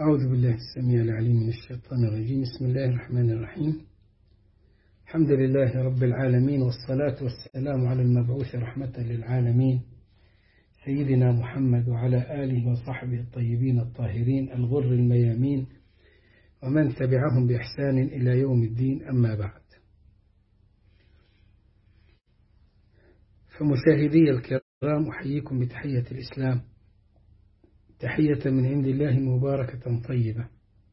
أعوذ بالله السميع العليم من الشيطان الرجيم بسم الله الرحمن الرحيم الحمد لله رب العالمين والصلاة والسلام على المبعوث رحمة للعالمين سيدنا محمد وعلى آله وصحبه الطيبين الطاهرين الغر الميامين ومن تبعهم بإحسان إلى يوم الدين أما بعد فمشاهدي الكرام أحييكم بتحية الإسلام تحية من عند الله مباركة طيبة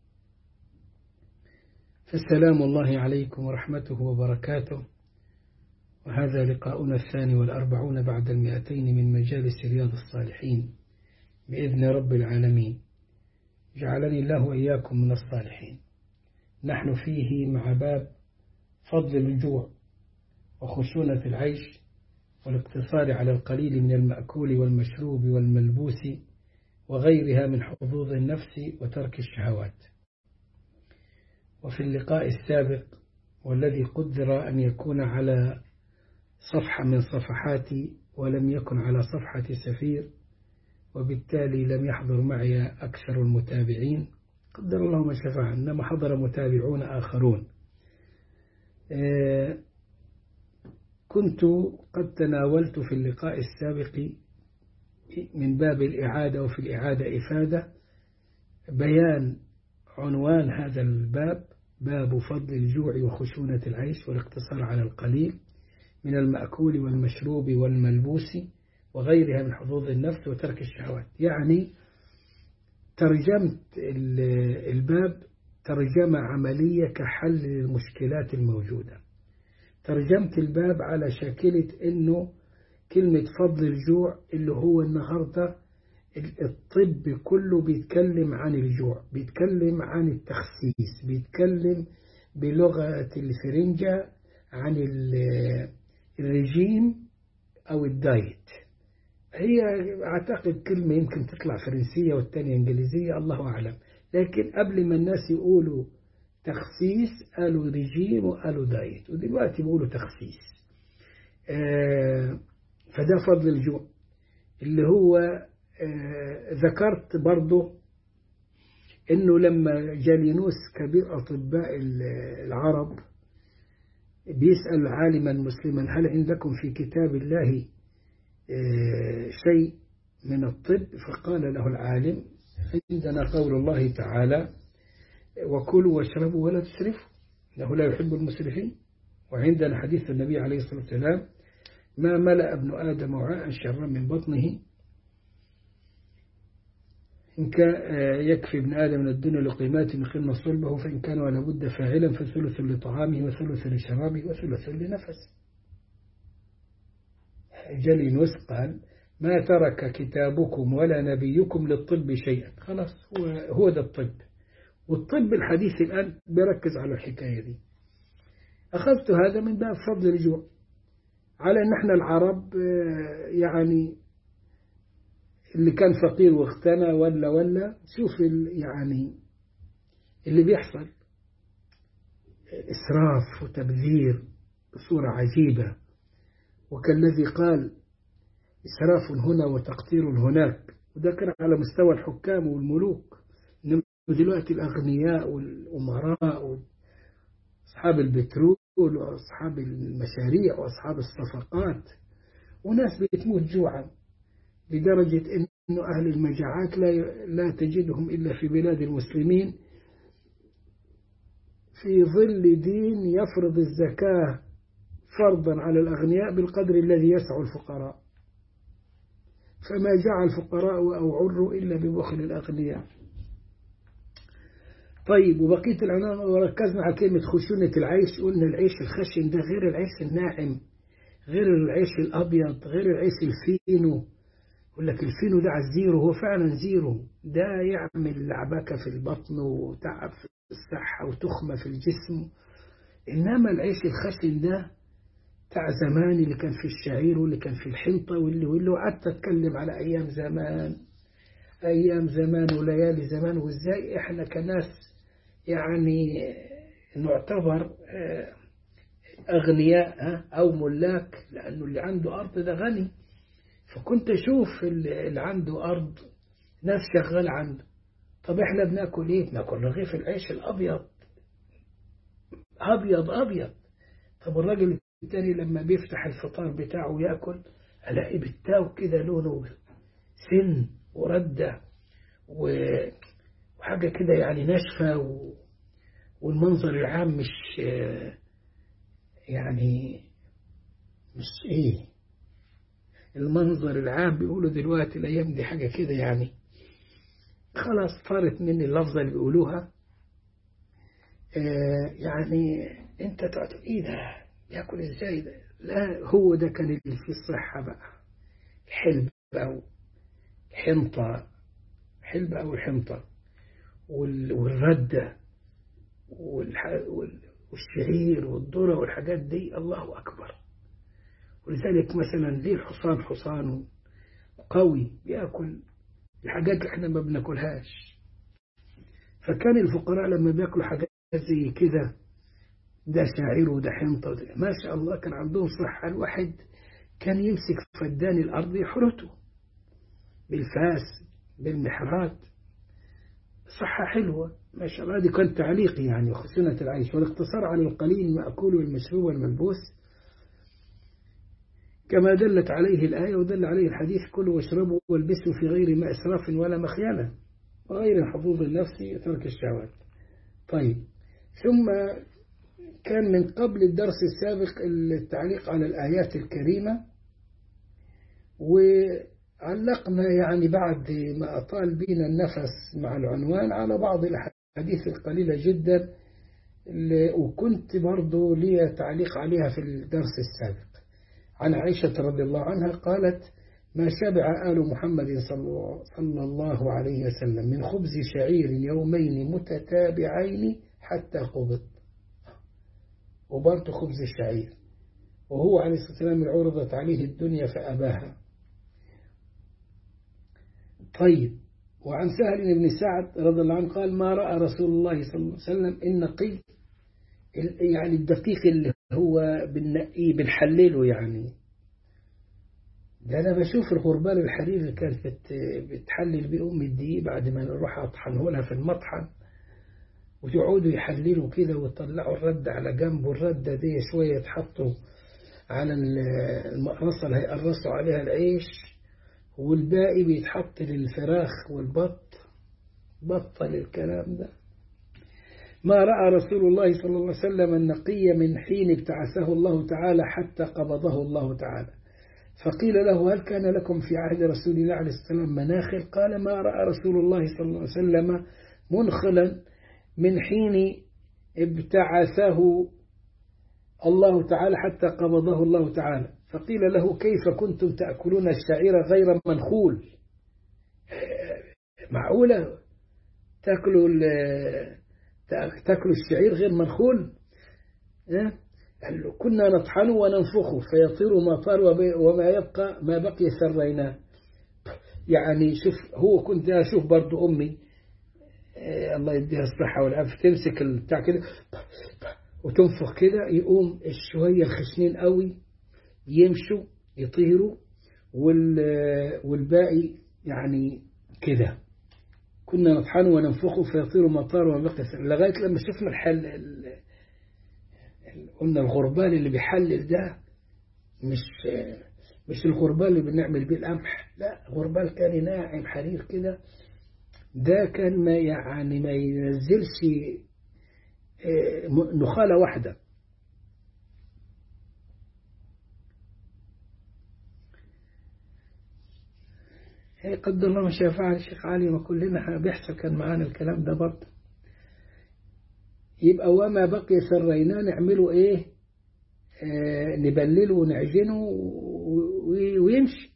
فالسلام الله عليكم ورحمته وبركاته وهذا لقاؤنا الثاني والأربعون بعد المئتين من مجالس رياض الصالحين بإذن رب العالمين جعلني الله وإياكم من الصالحين نحن فيه مع باب فضل الجوع وخشونة العيش والاقتصار على القليل من المأكول والمشروب والملبوس وغيرها من حظوظ النفس وترك الشهوات وفي اللقاء السابق والذي قدر أن يكون على صفحة من صفحاتي ولم يكن على صفحة سفير وبالتالي لم يحضر معي أكثر المتابعين قدر الله ما شفع إنما حضر متابعون آخرون كنت قد تناولت في اللقاء السابق من باب الإعادة وفي الإعادة إفادة بيان عنوان هذا الباب باب فضل الجوع وخشونة العيش والاقتصار على القليل من المأكول والمشروب والملبوس وغيرها من حظوظ النفس وترك الشهوات يعني ترجمت الباب ترجمة عملية كحل للمشكلات الموجودة ترجمت الباب على شاكلة أنه كلمة فضل الجوع اللي هو النهاردة الطب كله بيتكلم عن الجوع بيتكلم عن التخسيس بيتكلم بلغة الفرنجة عن الرجيم أو الدايت هي أعتقد كلمة يمكن تطلع فرنسية والتانية إنجليزية الله أعلم لكن قبل ما الناس يقولوا تخسيس قالوا رجيم وقالوا دايت ودلوقتي بيقولوا تخسيس آه فده فضل الجوع اللي هو آه ذكرت برضه انه لما جالينوس كبير اطباء العرب بيسأل عالما مسلما هل عندكم في كتاب الله آه شيء من الطب فقال له العالم عندنا قول الله تعالى وكلوا واشربوا ولا تسرفوا انه لا يحب المسرفين وعندنا حديث النبي عليه الصلاه والسلام ما ملأ ابن آدم وعاء شرا من بطنه إن كان يكفي ابن آدم من الدنيا لقيمات يخن صلبه فإن كان ولا بد فاعلا فثلث لطعامه وثلث لشرابه وثلث لنفسه جلينوس قال ما ترك كتابكم ولا نبيكم للطب شيئا خلاص هو, هو ده الطب والطب الحديث الآن بيركز على الحكاية دي أخذت هذا من باب فضل الجوع على ان احنا العرب يعني اللي كان فقير واغتنى ولا ولا شوف يعني اللي بيحصل إسراف وتبذير بصورة عجيبة وكالذي قال إسراف هنا وتقتير هناك وده كان على مستوى الحكام والملوك إنما دلوقتي الأغنياء والأمراء وأصحاب البترول وأصحاب المشاريع وأصحاب الصفقات وناس بتموت جوعا لدرجة أنه أهل المجاعات لا لا تجدهم إلا في بلاد المسلمين في ظل دين يفرض الزكاة فرضا على الأغنياء بالقدر الذي يسع الفقراء فما جاع الفقراء أو عروا إلا ببخل الأغنياء طيب وبقية العنوان وركزنا على كلمة خشونة العيش قلنا العيش الخشن ده غير العيش الناعم غير العيش الأبيض غير العيش الفينو يقول لك الفينو ده على الزيرو هو فعلا زيرو ده يعمل لعبكة في البطن وتعب في الصحة وتخمة في الجسم إنما العيش الخشن ده بتاع زمان اللي كان في الشعير واللي كان في الحنطة واللي واللي وقعدت أتكلم على أيام زمان أيام زمان وليالي زمان وإزاي إحنا كناس يعني نعتبر أغنياء أو ملاك لأنه اللي عنده أرض ده غني فكنت أشوف اللي عنده أرض ناس شغال عنده طب احنا بناكل ايه بناكل رغيف العيش الابيض ابيض ابيض طب الراجل التاني لما بيفتح الفطار بتاعه وياكل الاقي بالتاو كده لونه سن وردة وحاجة كده يعني ناشفة و... والمنظر العام مش يعني مش ايه المنظر العام بيقولوا دلوقتي الايام دي حاجة كده يعني خلاص طارت مني اللفظة اللي بيقولوها آه يعني انت تقعد ايه ده ياكل ازاي ده لا هو ده كان اللي فيه الصحة بقى الحلب أو الحنطة حلب أو الحنطة والردة والشعير والذرة والحاجات دي الله أكبر ولذلك مثلا ليه الحصان حصان قوي بياكل الحاجات اللي احنا ما بناكلهاش فكان الفقراء لما بياكلوا حاجات زي كده ده شاعر وده حنطة وده ما شاء الله كان عندهم صحة الواحد كان يمسك فدان الأرض يحرته بالفاس بالمحرات صحة حلوة ما شاء الله هذه كانت تعليق يعني وخشونة العيش والاقتصار على القليل المأكول والمشروب والملبوس كما دلت عليه الآية ودل عليه الحديث كلوا واشربوا والبسوا في غير ما إسراف ولا مخيلة وغير حظوظ النفس وترك الشهوات طيب ثم كان من قبل الدرس السابق التعليق على الآيات الكريمة وعلقنا يعني بعد ما أطال بنا النفس مع العنوان على بعض الأحاديث القليلة جدا وكنت برضو لي تعليق عليها في الدرس السابق عن عائشة رضي الله عنها قالت ما شبع آل محمد صلى الله عليه وسلم من خبز شعير يومين متتابعين حتى قبض وبرضه خبز الشعير وهو عليه الصلاة والسلام عرضت عليه الدنيا فأباها طيب وعن سهل بن سعد رضي الله عنه قال ما رأى رسول الله صلى الله عليه وسلم النقي يعني الدقيق اللي هو بنقيه بنحلله يعني ده أنا بشوف الغربال الحرير اللي كانت بتحلل بيه أم الدقيق بعد ما نروح أطحنه لها في المطحن ويقعدوا يحللوا كده ويطلعوا الردة على جنب والردة دي شوية يتحطوا على المقرصة اللي هيقرصوا عليها العيش والباقي بيتحط للفراخ والبط بطل الكلام ده ما رأى رسول الله صلى الله عليه وسلم النقي من حين ابتعثه الله تعالى حتى قبضه الله تعالى فقيل له هل كان لكم في عهد رسول الله عليه السلام مناخل قال ما رأى رسول الله صلى الله عليه وسلم منخلا من حين ابتعثه الله تعالى حتى قبضه الله تعالى فقيل له كيف كنتم تأكلون الشعير غير منخول معقولة تأكلوا تأكلوا الشعير غير منخول قال له كنا نطحنه وننفخه فيطير ما طار وما يبقى ما بقي سريناه يعني شوف هو كنت أشوف برضو أمي الله يديها الصحة والعافية تمسك البتاع كده وتنفخ كده يقوم الشوية الخشنين قوي يمشوا يطيروا والباقي يعني كده كنا نطحنه وننفخه فيطير مطار وبقي لغاية لما شفنا الحل قلنا الغربال اللي بيحلل ده مش مش الغربال اللي بنعمل بيه القمح لا غربال كان ناعم حرير كده ده كان ما يعني ما ينزلش نخالة واحدة هي قدر الله ما شاء فعل الشيخ علي وكلنا بيحصل كان معانا الكلام ده برضه يبقى وما بقي سريناه نعمله ايه آه نبلله ونعجنه ويمشي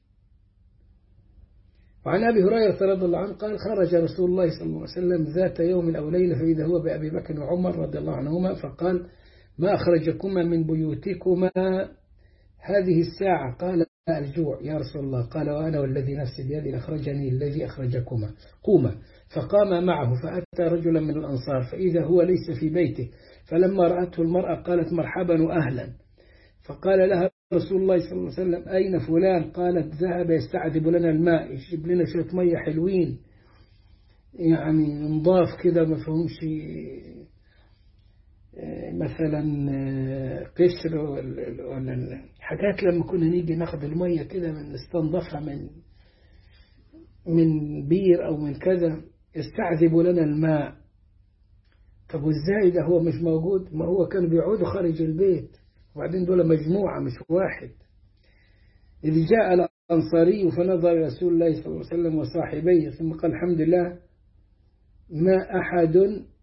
وعن أبي هريرة رضي الله عنه قال خرج رسول الله صلى الله عليه وسلم ذات يوم أو ليلة فإذا هو بأبي بكر وعمر رضي الله عنهما فقال ما أخرجكما من بيوتكما هذه الساعة قال الجوع يا رسول الله قال وأنا والذي نفسي بيدي أخرجني الذي أخرجكما قوما فقام معه فأتى رجلا من الأنصار فإذا هو ليس في بيته فلما رأته المرأة قالت مرحبا وأهلا فقال لها رسول الله صلى الله عليه وسلم أين فلان قالت ذهب يستعذب لنا الماء يجيب لنا شوية مية حلوين يعني نضاف كده ما فيهمش مثلا قشر ولا حاجات لما كنا نيجي ناخد المية كده من نستنضفها من من بير أو من كذا يستعذبوا لنا الماء طب وازاي ده هو مش موجود ما هو كانوا بيقعدوا خارج البيت وبعدين دول مجموعة مش واحد إذ جاء الأنصاري فنظر رسول الله صلى الله عليه وسلم وصاحبيه ثم قال الحمد لله ما أحد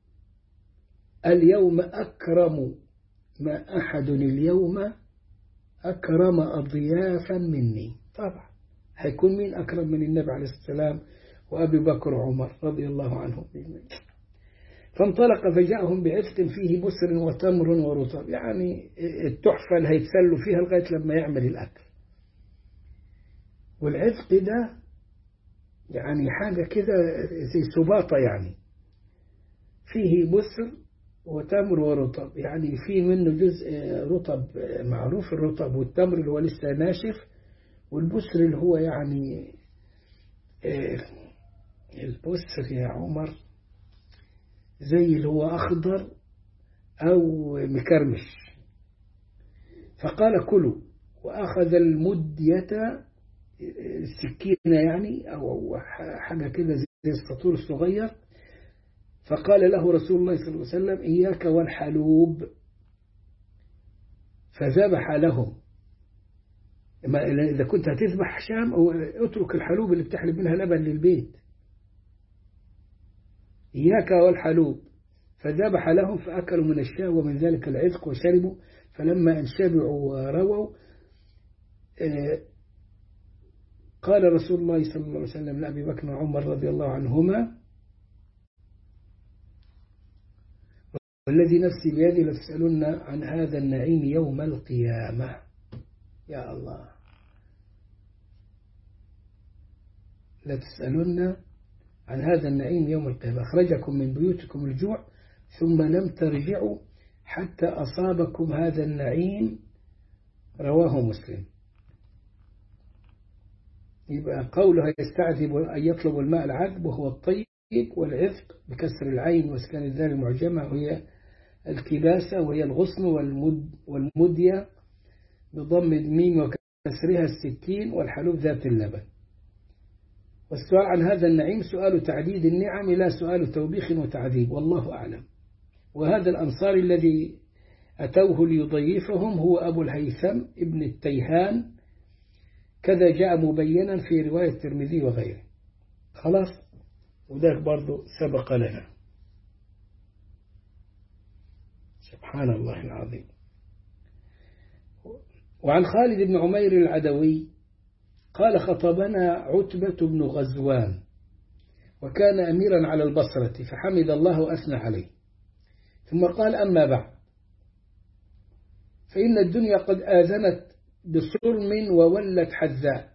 اليوم أكرم ما أحد اليوم أكرم أضيافا مني طبعا هيكون مين أكرم من النبي عليه السلام وأبي بكر وعمر رضي الله عنهم فانطلق فجاءهم بعفق فيه بسر وتمر ورطب يعني التحفة اللي هيتسلوا فيها لغاية لما يعمل الأكل والعفق ده يعني حاجة كده زي سباطة يعني فيه بسر وتمر ورطب يعني في منه جزء رطب معروف الرطب والتمر اللي هو لسه ناشف والبسر اللي هو يعني البسر يا عمر زي اللي هو أخضر أو مكرمش فقال كلوا وأخذ المدية السكينة يعني أو حاجة كده زي السطور الصغير فقال له رسول الله صلى الله عليه وسلم إياك والحلوب فذبح لهم إذا كنت هتذبح شام أو اترك الحلوب اللي بتحلب منها لبن للبيت إياك والحلوب فذبح لهم فأكلوا من الشاة ومن ذلك العزق وشربوا فلما أن شبعوا ورووا قال رسول الله صلى الله عليه وسلم لأبي بكر وعمر رضي الله عنهما والذي نفسي بيدي لتسألن عن هذا النعيم يوم القيامة يا الله لتسألن عن هذا النعيم يوم القيامة أخرجكم من بيوتكم الجوع ثم لم ترجعوا حتى أصابكم هذا النعيم رواه مسلم يبقى قوله يستعذب أن يطلب الماء العذب وهو الطيب والعذق بكسر العين واسكان الذال المعجمة وهي الكباسة وهي الغصن والمد والمدية بضم الميم وكسرها السكين والحلوب ذات اللبن والسؤال عن هذا النعيم سؤال تعديد النعم لا سؤال توبيخ وتعذيب والله أعلم وهذا الأنصار الذي أتوه ليضيفهم هو أبو الهيثم ابن التيهان كذا جاء مبينا في رواية الترمذي وغيره خلاص وذاك برضو سبق لنا سبحان الله العظيم وعن خالد بن عمير العدوي قال خطبنا عتبة بن غزوان وكان أميرا على البصرة فحمد الله وأثنى عليه ثم قال أما بعد فإن الدنيا قد آذنت بصرم وولت حذاء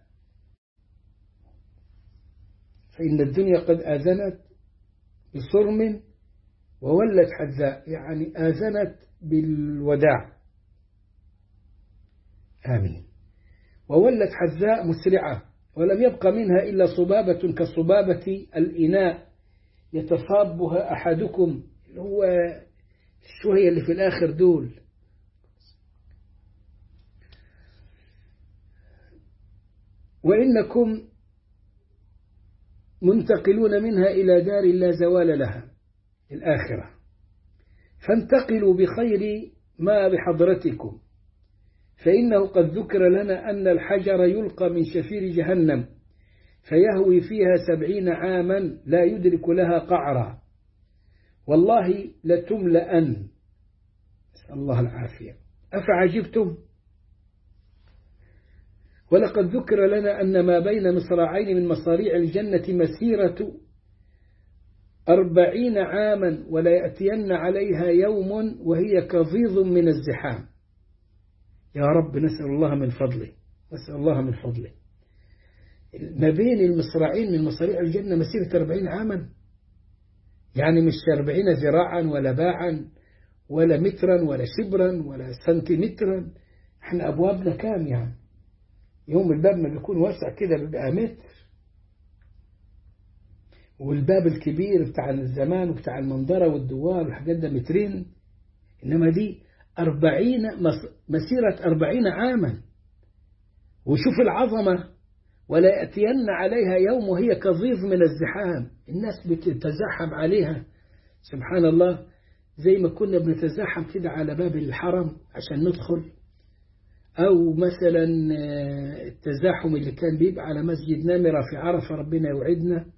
فإن الدنيا قد آذنت بصرم وولت حذاء يعني آذنت بالوداع آمين وولت حذاء مسرعة ولم يبق منها إلا صبابة كصبابة الإناء يتصابها أحدكم هو شوية اللي في الآخر دول وإنكم منتقلون منها إلى دار لا زوال لها الآخرة فانتقلوا بخير ما بحضرتكم فإنه قد ذكر لنا أن الحجر يلقى من شفير جهنم فيهوي فيها سبعين عاما لا يدرك لها قعرا والله لتملأن نسأل الله العافية أفعجبتم ولقد ذكر لنا أن ما بين مصراعين من مصاريع الجنة مسيرة أربعين عاما ولا يأتين عليها يوم وهي كظيظ من الزحام يا رب نسأل الله من فضله نسأل الله من فضله ما بين المصراعين من مصاريع الجنة مسيرة أربعين عاما يعني مش أربعين ذراعا ولا باعا ولا مترا ولا شبرا ولا سنتيمترا احنا أبوابنا كام يعني يوم الباب ما بيكون واسع كده بيبقى متر والباب الكبير بتاع الزمان وبتاع المنظرة والدوار والحاجات ده مترين إنما دي أربعين مسيرة أربعين عاما وشوف العظمة ولا يأتين عليها يوم وهي كظيظ من الزحام الناس بتتزحم عليها سبحان الله زي ما كنا بنتزحم كده على باب الحرم عشان ندخل أو مثلا التزاحم اللي كان بيبقى على مسجد نامرة في عرفة ربنا يوعدنا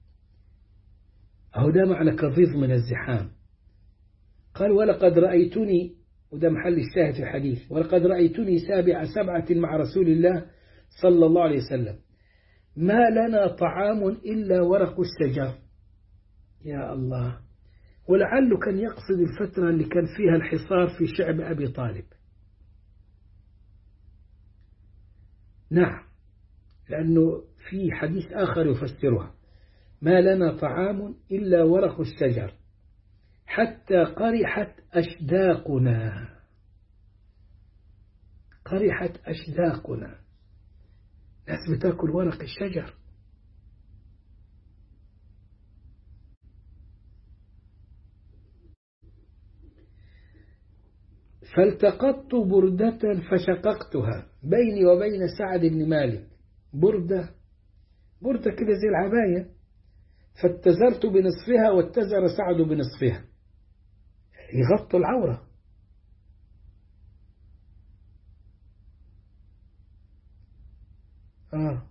أهو ده معنى كظيظ من الزحام قال ولقد رأيتني وده محل الشاهد في الحديث ولقد رأيتني سابع سبعة مع رسول الله صلى الله عليه وسلم ما لنا طعام إلا ورق الشجر يا الله ولعله كان يقصد الفترة اللي كان فيها الحصار في شعب أبي طالب نعم لأنه في حديث آخر يفسرها ما لنا طعام إلا ورق الشجر حتى قرحت أشداقنا قرحت أشداقنا ناس بتاكل ورق الشجر فالتقطت بردة فشققتها بيني وبين سعد بن مالك بردة بردة كده زي العباية فاتزرت بنصفها واتزر سعد بنصفها يغطوا العورة آه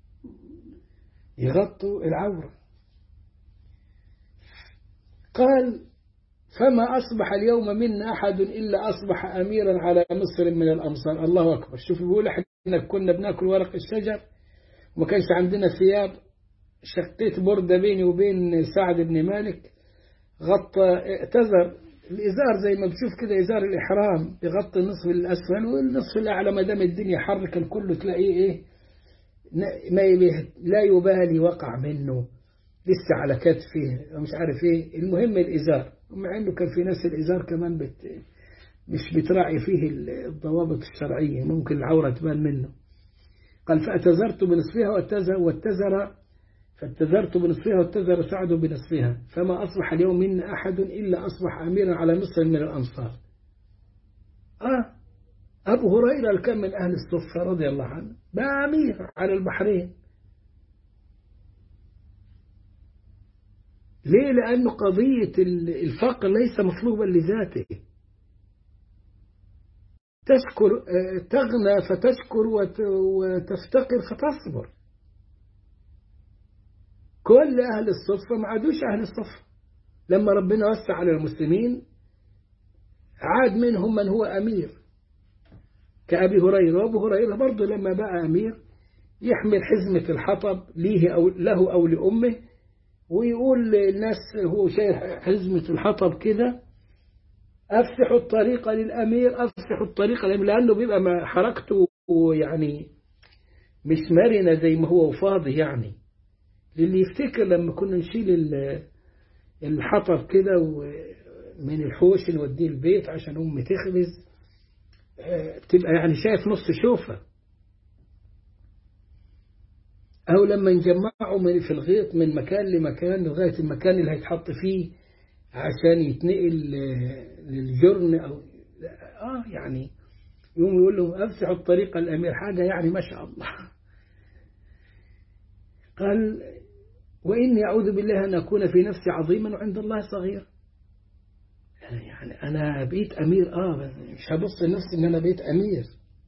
يغطوا العورة قال فما أصبح اليوم منا أحد إلا أصبح أميرا على مصر من الأمصار الله أكبر شوف بيقول احنا كنا بناكل ورق الشجر وما كانش عندنا ثياب شقيت بردة بيني وبين سعد بن مالك غطى اعتذر الإزار زي ما بتشوف كده إزار الإحرام بيغطي النصف الأسفل والنصف الأعلى ما دام الدنيا حر كان كله تلاقيه إيه ما لا يبالي وقع منه لسه على كتفه مش عارف إيه المهم الإزار مع إنه كان في ناس الإزار كمان بت مش بتراعي فيه الضوابط الشرعية ممكن العورة تبان منه قال فأتزرت بنصفها واتزر واتزر فاتزرت بنصفها واتزر سعد بنصفها فما أصبح اليوم منا أحد إلا أصبح أميرا على مصر من الأنصار آه أبو هريرة اللي كان من أهل الصفة رضي الله عنه بقى أمير على البحرين ليه لأنه قضية الفقر ليس مطلوبا لذاته تشكر تغنى فتشكر وتفتقر فتصبر كل أهل الصفة ما عادوش أهل الصفة لما ربنا وسع على المسلمين عاد منهم من هو أمير كأبي هريرة وأبو هريرة برضه لما بقى أمير يحمل حزمة الحطب ليه أو له أو لأمه ويقول للناس هو شايل حزمة الحطب كده أفسحوا الطريق للأمير أفسحوا الطريق للأمير لأنه بيبقى حركته يعني مش مرنة زي ما هو وفاضي يعني للي يفتكر لما كنا نشيل الحطب كده من الحوش نوديه البيت عشان أمي تخبز تبقى يعني شايف نص شوفة أو لما نجمعه من في الغيط من مكان لمكان لغاية المكان اللي هيتحط فيه عشان يتنقل للجرن أو آه يعني يوم يقول لهم أفسحوا الطريق الأمير حاجة يعني ما شاء الله قال وإني أعوذ بالله أن أكون في نفسي عظيما وعند الله صغير يعني أنا بقيت أمير آه بس مش هبص لنفسي إن أنا بقيت أمير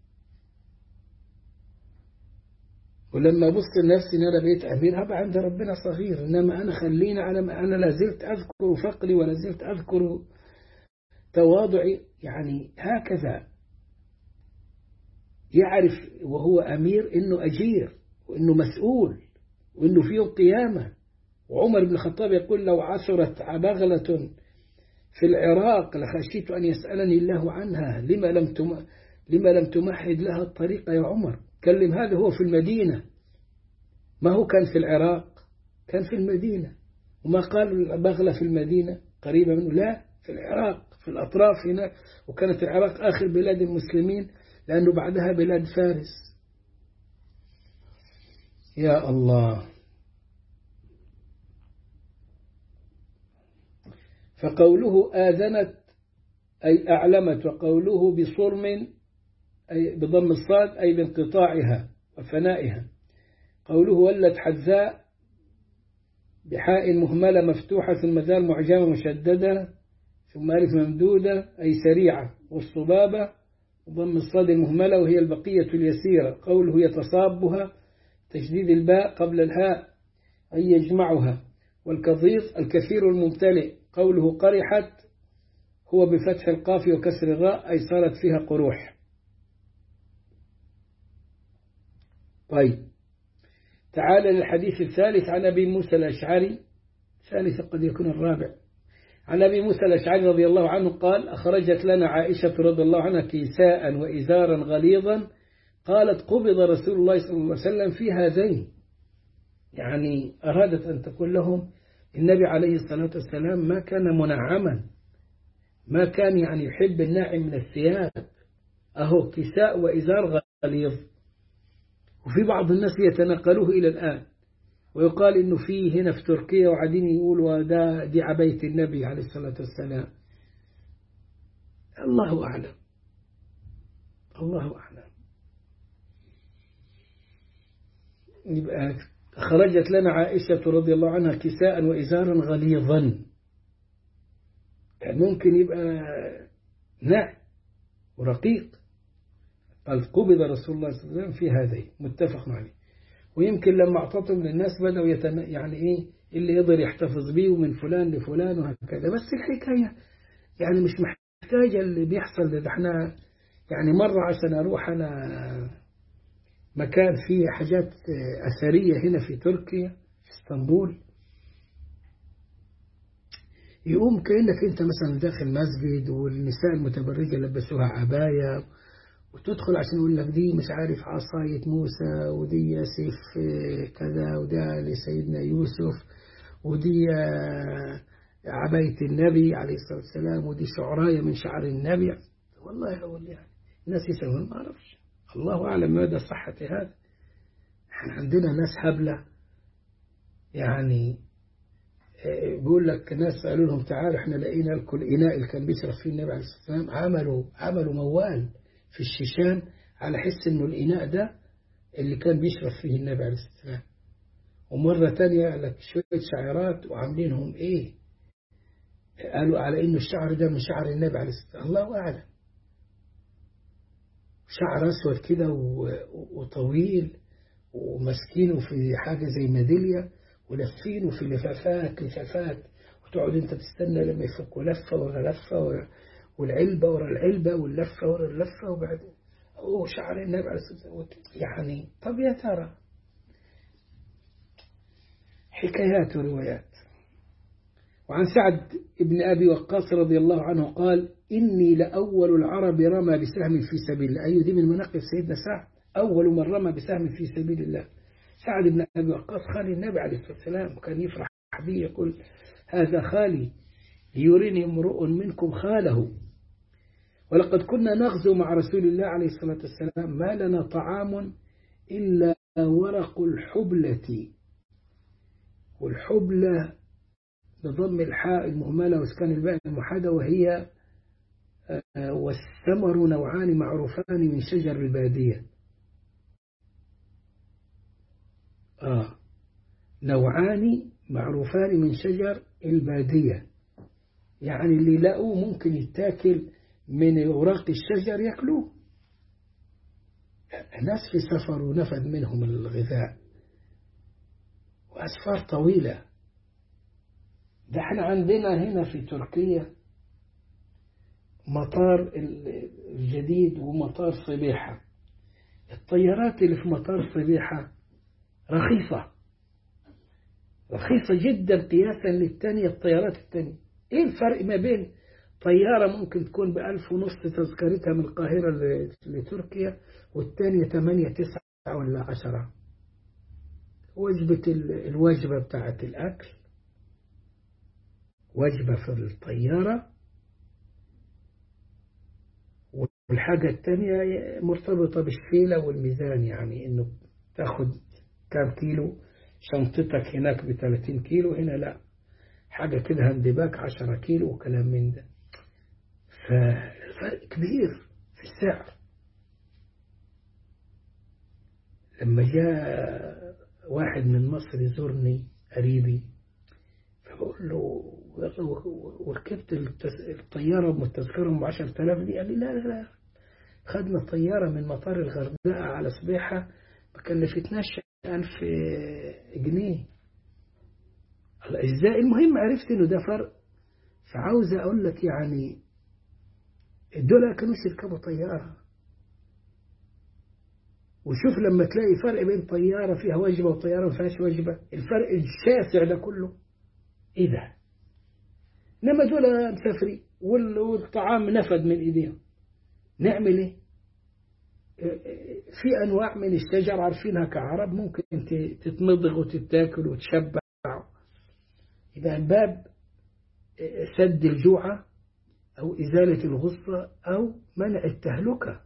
ولما أبص لنفسي إن أنا بقيت أمير هبقى عند ربنا صغير إنما أنا خلينا على ما أنا لازلت أذكر فقري ولازلت أذكر تواضعي يعني هكذا يعرف وهو أمير إنه أجير وإنه مسؤول وإنه في يوم قيامة وعمر بن الخطاب يقول لو عثرت بغلة في العراق لخشيت أن يسألني الله عنها لما لم تم لما لم تمهد لها الطريق يا عمر كلم هذا هو في المدينة ما هو كان في العراق كان في المدينة وما قال البغلة في المدينة قريبة منه لا في العراق في الأطراف هنا وكانت العراق آخر بلاد المسلمين لأنه بعدها بلاد فارس يا الله فقوله آذنت أي أعلمت وقوله بصرم أي بضم الصاد أي بانقطاعها وفنائها قوله ولت حذاء بحاء مهملة مفتوحة ثم ذال معجمة مشددة ثم ألف ممدودة أي سريعة والصبابة ضم الصاد المهملة وهي البقية اليسيرة قوله يتصابها تشديد الباء قبل الهاء أي يجمعها والكظيظ الكثير الممتلئ قوله قرحت هو بفتح القاف وكسر الراء أي صارت فيها قروح طيب تعال للحديث الثالث عن أبي موسى الأشعري ثالث قد يكون الرابع عن أبي موسى الأشعري رضي الله عنه قال أخرجت لنا عائشة رضي الله عنها كيساء وإزارا غليظا قالت قبض رسول الله صلى الله عليه وسلم في هذين يعني أرادت أن تقول لهم النبي عليه الصلاة والسلام ما كان منعما ما كان يعني يحب الناعم من الثياب أهو كساء وإزار غليظ وفي بعض الناس يتنقلوه إلى الآن ويقال إنه في هنا في تركيا وعادين يقولوا ده دي عبية النبي عليه الصلاة والسلام الله أعلم الله أعلم يبقى خرجت لنا عائشة رضي الله عنها كساء وإزارا غليظا يعني ممكن يبقى نعم ورقيق قال قبض رسول الله صلى الله عليه وسلم في هذه متفق عليه ويمكن لما اعتطم للناس بدأوا يتم يعني إيه اللي يقدر يحتفظ بيه من فلان لفلان وهكذا بس الحكاية يعني مش محتاجة اللي بيحصل ده احنا يعني مرة عشان أروح أنا مكان فيه حاجات أثرية هنا في تركيا في اسطنبول يقوم كأنك أنت مثلا داخل مسجد والنساء المتبرجة لبسوها عباية وتدخل عشان يقول لك دي مش عارف عصاية موسى ودي سيف كذا وده لسيدنا يوسف ودي عباية النبي عليه الصلاة والسلام ودي شعراية من شعر النبي والله أقول يعني الناس يسوون ما أعرفش الله أعلم مدى صحة هذا احنا عندنا ناس هبلة يعني بيقول لك ناس قالوا لهم تعالوا احنا لقينا الكل إناء اللي كان بيشرب فيه النبي عليه الصلاة والسلام عملوا عملوا موال في الشيشان على حس انه الإناء ده اللي كان بيشرب فيه النبي عليه الصلاة والسلام ومرة تانية قال لك شوية شعيرات وعاملينهم ايه قالوا على انه الشعر ده من شعر النبي عليه الصلاة والسلام الله أعلم شعر أسود كده وطويل ومسكينه في حاجة زي ميدالية ولفينه في لفافات لفافات وتقعد انت تستنى لما يفكوا لفة ورا لفة والعلبة ورا العلبة واللفة ورا اللفة وبعدين هو شعر النبي عليه الصلاة والسلام يعني طب يا ترى حكايات وروايات وعن سعد بن أبي وقاص رضي الله عنه قال إني لأول العرب رمى بسهم في سبيل الله أي دي من مناقب سيدنا سعد أول من رمى بسهم في سبيل الله سعد بن أبي وقاص خالي النبي عليه الصلاة والسلام كان يفرح به يقول هذا خالي ليريني امرؤ منكم خاله ولقد كنا نغزو مع رسول الله عليه الصلاة والسلام ما لنا طعام إلا ورق الحبلة والحبلة بضم الحاء المهملة واسكان الباء المحادة وهي والثمر نوعان معروفان من شجر البادية آه نوعان معروفان من شجر البادية يعني اللي لقوه ممكن يتاكل من أوراق الشجر يأكلوه ناس في سفر ونفد منهم الغذاء وأسفار طويلة ده احنا عندنا هنا في تركيا مطار الجديد ومطار صبيحة الطيارات اللي في مطار صبيحة رخيصة رخيصة جدا قياسا للتانية الطيارات التانية ايه الفرق ما بين طيارة ممكن تكون بألف ونص تذكرتها من القاهرة لتركيا والتانية تمانية تسعة ولا عشرة وجبة الوجبة بتاعت الأكل وجبة في الطيارة والحاجة التانية مرتبطة بالشيلة والميزان يعني إنه تاخد كام كيلو شنطتك هناك ب 30 كيلو هنا لا حاجة كده هاندباك 10 كيلو وكلام من ده فالفرق كبير في السعر لما جاء واحد من مصر يزورني قريبي فبقول له وركبت الطيارة والتذكرة ب 10000 دي قال لي لا لا لا خدنا طيارة من مطار الغردقة على صبيحة ما كلفتناش 1000 جنيه ازاي المهم عرفت انه ده فرق فعاوز اقول لك يعني دول كانوش يركبوا طيارة وشوف لما تلاقي فرق بين طيارة فيها وجبة وطيارة ما فيهاش وجبة الفرق الشاسع ده كله ايه ده انما دول مسافرين والطعام نفد من ايديهم نعمل ايه في انواع من الشجر عارفينها كعرب ممكن تتمضغ وتتاكل وتشبع يبقى الباب سد الجوع او ازاله الغصه او منع التهلكه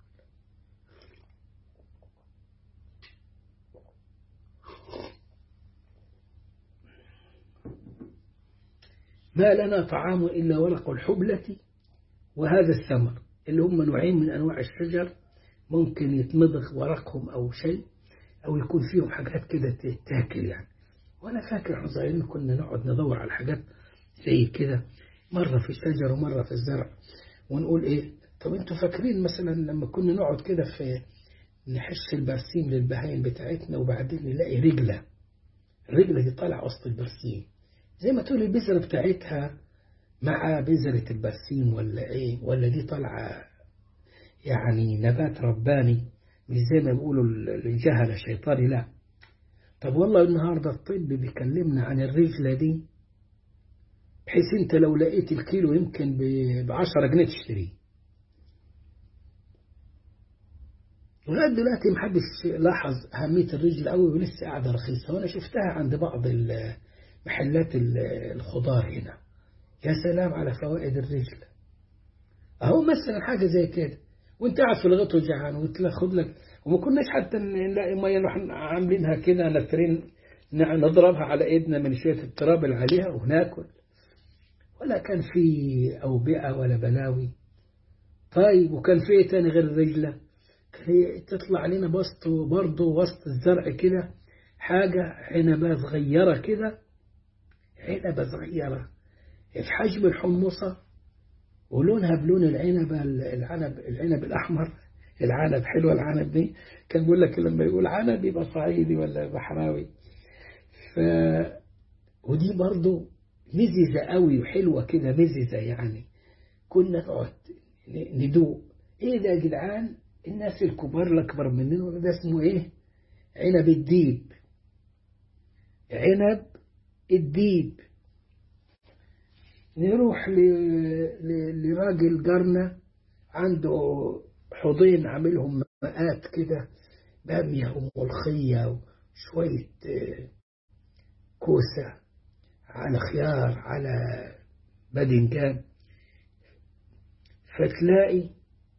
ما لنا طعام إلا ورق الحبلة وهذا الثمر اللي هم نوعين من أنواع الشجر ممكن يتمضغ ورقهم أو شيء أو يكون فيهم حاجات كده تتاكل يعني وأنا فاكر احنا صغيرين كنا نقعد ندور على حاجات زي كده مرة في الشجر ومرة في الزرع ونقول إيه طب أنتوا فاكرين مثلا لما كنا نقعد كده في نحش البرسيم للبهايم بتاعتنا وبعدين نلاقي رجلة الرجلة دي طالعة وسط البرسيم زي ما تقول البذرة بتاعتها مع بذرة البرسيم ولا ايه ولا دي طالعة يعني نبات رباني مش زي ما بيقولوا الجهل الشيطاني لا طب والله النهاردة الطب بيكلمنا عن الرجلة دي بحيث انت لو لقيت الكيلو يمكن بعشرة جنيه تشتريه لغاية دلوقتي محدش لاحظ أهمية الرجل قوي ولسه قاعدة رخيصة وأنا شفتها عند بعض محلات الخضار هنا يا سلام على فوائد الرجل اهو مثلا حاجه زي كده وانت قاعد في الغيط وجعان وتاخد لك وما كناش حتى نلاقي ميه نروح عاملينها كده نترين نضربها على ايدنا من شويه التراب اللي عليها وناكل ولا كان في اوبئه ولا بلاوي طيب وكان في ايه تاني غير الرجله تطلع علينا بسط برضه وسط الزرع كده حاجه عنبه صغيره كده عنبة صغيرة في حجم الحمصة ولونها بلون العنبة العنب العنب الأحمر العنب حلوة العنب دي كان بيقول لك لما يقول عنب يبقى صعيدي ولا بحراوي ف ودي برضو مززة قوي وحلوة كده مززة يعني كنا نقعد ندوق ايه ده يا جدعان الناس الكبار الأكبر مننا ده اسمه ايه عنب الديب عنب الديب نروح لراجل جارنا عنده حوضين عاملهم مقات كده بامية وملخية وشوية كوسة على خيار على باذنجان فتلاقي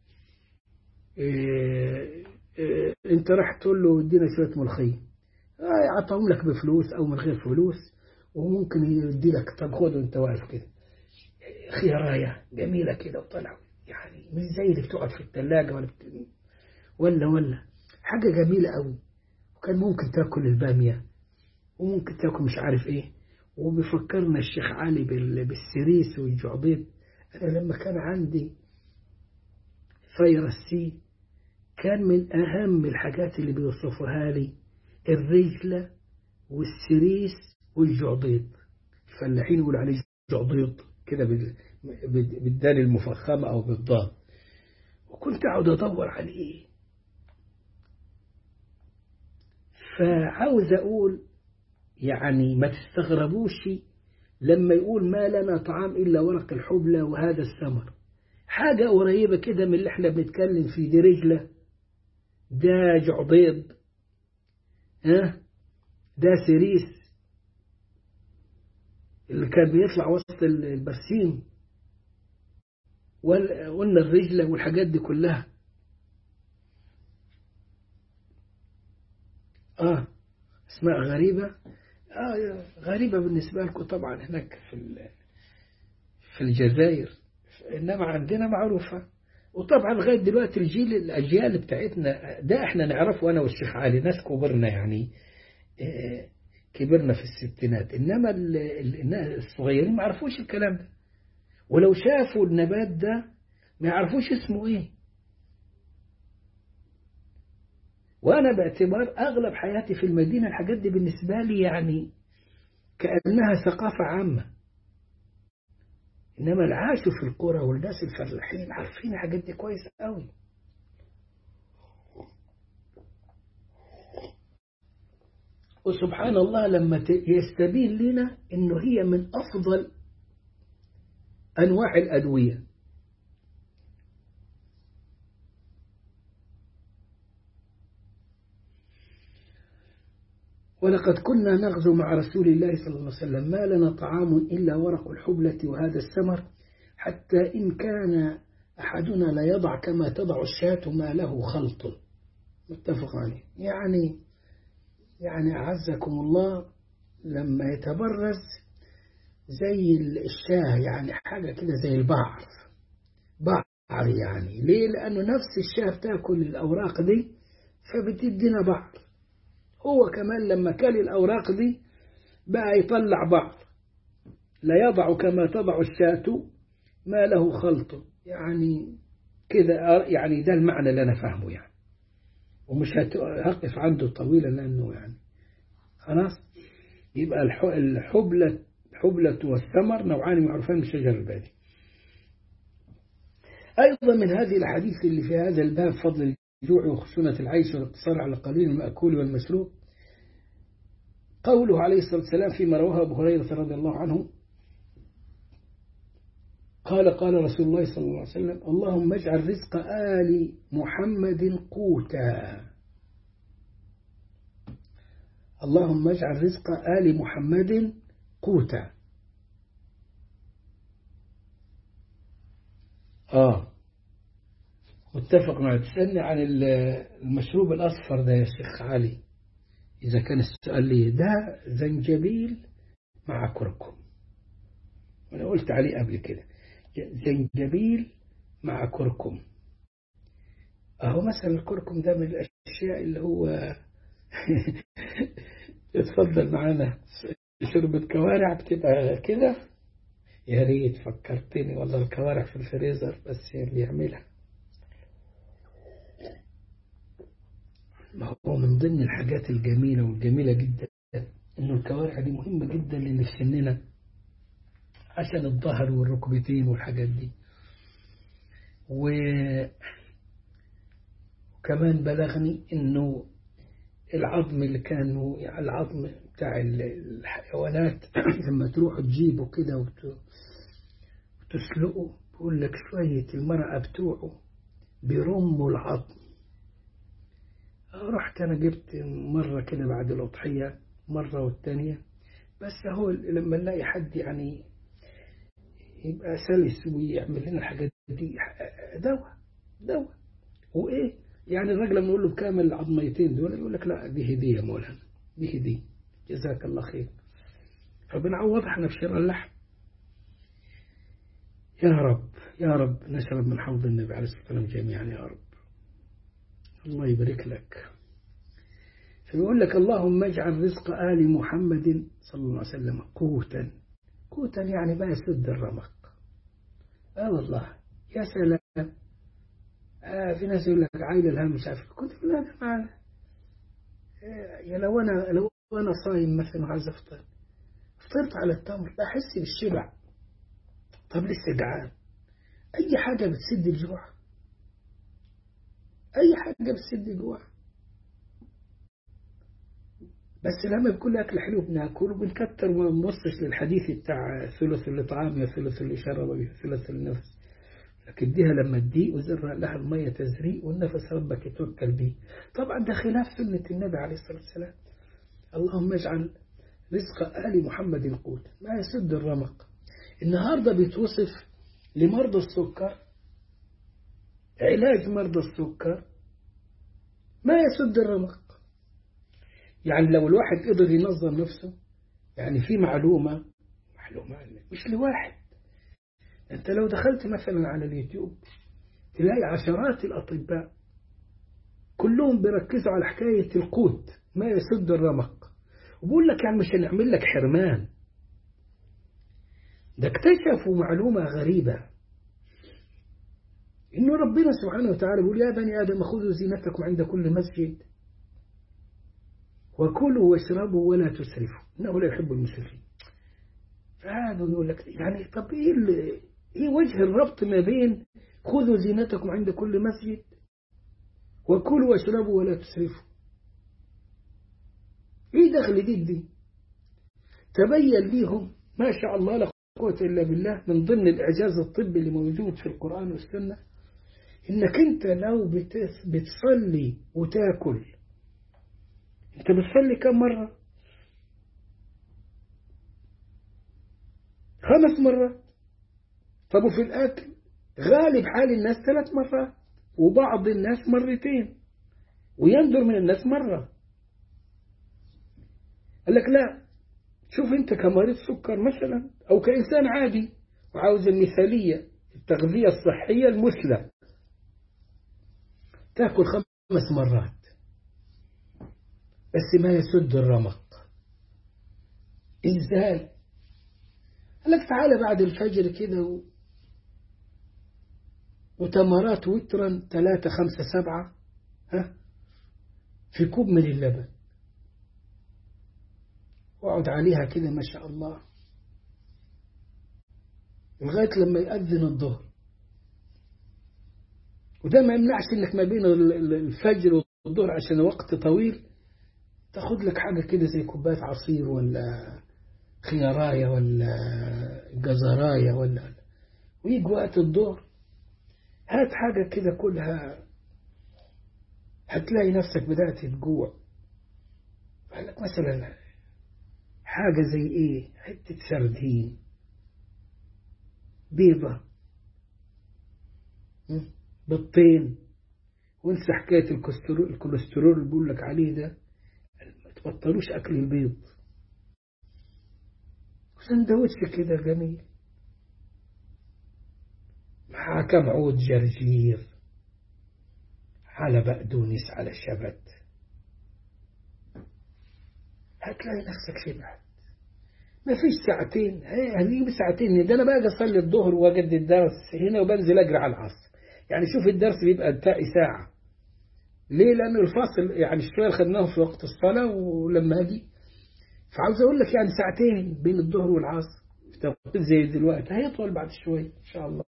انت راح تقول له ادينا شوية ملخية يعطيهم لك بفلوس او من غير فلوس وممكن يدي لك طب خد وانت واقف كده خيرايه جميله كده وطلع يعني مش زي اللي بتقعد في الثلاجه ولا بت... ولا ولا حاجه جميله قوي وكان ممكن تاكل الباميه وممكن تاكل مش عارف ايه وبيفكرنا الشيخ علي بال... بالسريس والجعبيط انا لما كان عندي فيروس سي كان من اهم الحاجات اللي بيوصفوها لي الرجله والسريس والجعبيط الفلاحين يقول عليه جعبيط كده بالدال المفخمة أو بالضاد وكنت أقعد أدور عليه فعاوز أقول يعني ما تستغربوش لما يقول ما لنا طعام إلا ورق الحبلى وهذا الثمر حاجة قريبة كده من اللي احنا بنتكلم فيه دي رجلة ده جعبيض ها ده سريس اللي كان بيطلع وسط البرسيم قلنا الرجلة والحاجات دي كلها آه اسماء غريبة آه غريبة بالنسبة لكم طبعا هناك في في الجزائر إنما عندنا معروفة وطبعا لغاية دلوقتي الجيل الأجيال بتاعتنا ده احنا نعرفه أنا والشيخ علي ناس كبرنا يعني كبرنا في الستينات إنما الصغيرين ما عرفوش الكلام ده ولو شافوا النبات ده ما يعرفوش اسمه ايه وانا باعتبار اغلب حياتي في المدينه الحاجات دي بالنسبه لي يعني كانها ثقافه عامه انما اللي عاشوا في القرى والناس الفلاحين عارفين الحاجات دي كويس قوي وسبحان الله لما يستبين لنا انه هي من افضل انواع الادويه ولقد كنا نغزو مع رسول الله صلى الله عليه وسلم ما لنا طعام إلا ورق الحبلة وهذا السمر حتى إن كان أحدنا لا يضع كما تضع الشاة ما له خلط متفق عليه يعني يعني أعزكم الله لما يتبرز زي الشاه يعني حاجة كده زي البعر بعر يعني ليه لأنه نفس الشاه بتاكل الأوراق دي فبتدينا بعر هو كمان لما كل الأوراق دي بقى يطلع بعض لا يضع كما تضع الشاة ما له خلط يعني كده يعني ده المعنى اللي أنا فاهمه يعني ومش هقف عنده طويلا لأنه يعني خلاص يبقى الحبلة الحبلة والثمر نوعان معروفان من الشجر البادي أيضا من هذه الحديث اللي في هذا الباب فضل الجوع وخشونة العيش والاقتصار على قليل المأكول والمشروب قوله عليه الصلاة والسلام فيما رواه أبو هريرة رضي الله عنه قال قال رسول الله صلى الله عليه وسلم اللهم اجعل رزق آل محمد قوتا اللهم اجعل رزق آل محمد قوتا آه متفق معي تسألني عن المشروب الأصفر ده يا شيخ علي إذا كان السؤال لي ده زنجبيل مع كركم وأنا قلت عليه قبل كده زنجبيل مع كركم أهو مثلا الكركم ده من الأشياء اللي هو اتفضل معانا شربة كوارع بتبقى كده يا ريت فكرتني والله الكوارع في الفريزر بس اللي يعملها ما هو من ضمن الحاجات الجميلة والجميلة جدا إنه الكوارع دي مهمة جدا للي في سننا عشان الظهر والركبتين والحاجات دي و... وكمان بلغني إنه العظم اللي كانوا يعني العظم بتاع الحيوانات لما تروح تجيبه كده وت... وتسلقه بيقول لك شوية المرأة بتوعه بيرموا العظم رحت أنا جبت مرة كده بعد الأضحية مرة والتانية بس هو لما نلاقي حد يعني يبقى سلس ويعمل لنا الحاجات دي دواء دواء وإيه يعني الراجل لما نقول له بكامل العظميتين دول يقول لك لا دي هدية يا مولانا دي هدية جزاك الله خير فبنعوض احنا بشراء اللحم يا رب يا رب نشرب من حوض النبي عليه الصلاة والسلام جميعا يا رب الله يبارك لك فيقول لك اللهم اجعل رزق آل محمد صلى الله عليه وسلم قوتا قوتا يعني ما يسد الرمق اه والله يا سلام آه في ناس يقول لك عايل الهم مش عارف كنت لا ده معنا آه يا لو انا لو انا صايم مثلا وعايز افطر فطرت على التمر احس بالشبع طب لسه جعان اي حاجه بتسد الجوع اي حاجه بتسد الجوع بس لما بكل أكل حلو بناكل وبنكتر وما بنبصش للحديث بتاع ثلث لطعام ثلث لشرب ثلث للنفس لكن ديها لما تضيق وزر لها المية تزريق والنفس ربك يتوكل به طبعا ده خلاف سنة النبي عليه الصلاة والسلام اللهم اجعل رزق آل محمد قوت ما يسد الرمق النهاردة بيتوصف لمرضى السكر علاج مرضى السكر ما يسد الرمق يعني لو الواحد قدر ينظم نفسه يعني في معلومة معلومة مش لواحد أنت لو دخلت مثلا على اليوتيوب تلاقي عشرات الأطباء كلهم بيركزوا على حكاية القوت ما يسد الرمق وبقول لك يعني مش هنعمل لك حرمان ده اكتشفوا معلومة غريبة إنه ربنا سبحانه وتعالى بيقول يا بني آدم خذوا زينتكم عند كل مسجد وكلوا واشربوا ولا تسرفوا إنه لا يحب المسرفين فهذا يقول لك يعني طب إيه, إيه وجه الربط ما بين خذوا زينتكم عند كل مسجد وكلوا واشربوا ولا تسرفوا ايه دخل دي دي تبين ليهم ما شاء الله لا قوة إلا بالله من ضمن الإعجاز الطبي اللي موجود في القرآن والسنة إنك أنت لو بتصلي وتاكل أنت بتصلي كم مرة خمس مرات طب وفي الأكل غالب حال الناس ثلاث مرات وبعض الناس مرتين ويندر من الناس مرة قال لك لا شوف انت كمريض سكر مثلا او كإنسان عادي وعاوز المثالية التغذية الصحية المثلى تاكل خمس مرات بس ما يسد الرمق ازاي قال لك تعالى بعد الفجر كده و... وتمرات وترا ثلاثة خمسة سبعة ها في كوب من اللبن واقعد عليها كده ما شاء الله لغاية لما يأذن الظهر وده ما يمنعش انك ما بين الفجر والظهر عشان وقت طويل تاخد لك حاجة كده زي كوباية عصير ولا خياراية ولا جزراية ولا ويجي وقت الظهر هات حاجة كده كلها هتلاقي نفسك بدأت تجوع لك مثلا حاجة زي ايه حتة سردين بيضة بيضتين وانسى حكاية الكوليسترول اللي بقول لك عليه ده ما تبطلوش أكل البيض وسندوتش كده جميل مع كم عود جرجير على بقدونس على شبت هتلاقي نفسك شبعت ما فيش ساعتين هنجيب ساعتين ده انا بقى اصلي الظهر واجد الدرس هنا وبنزل اجري على العصر يعني شوف الدرس بيبقى انتهي ساعة ليه لأن الفاصل يعني شوية خدناه في وقت الصلاة ولما أجي فعاوز أقول لك يعني ساعتين بين الظهر والعصر زي دلوقتي هيطول بعد شوية إن شاء الله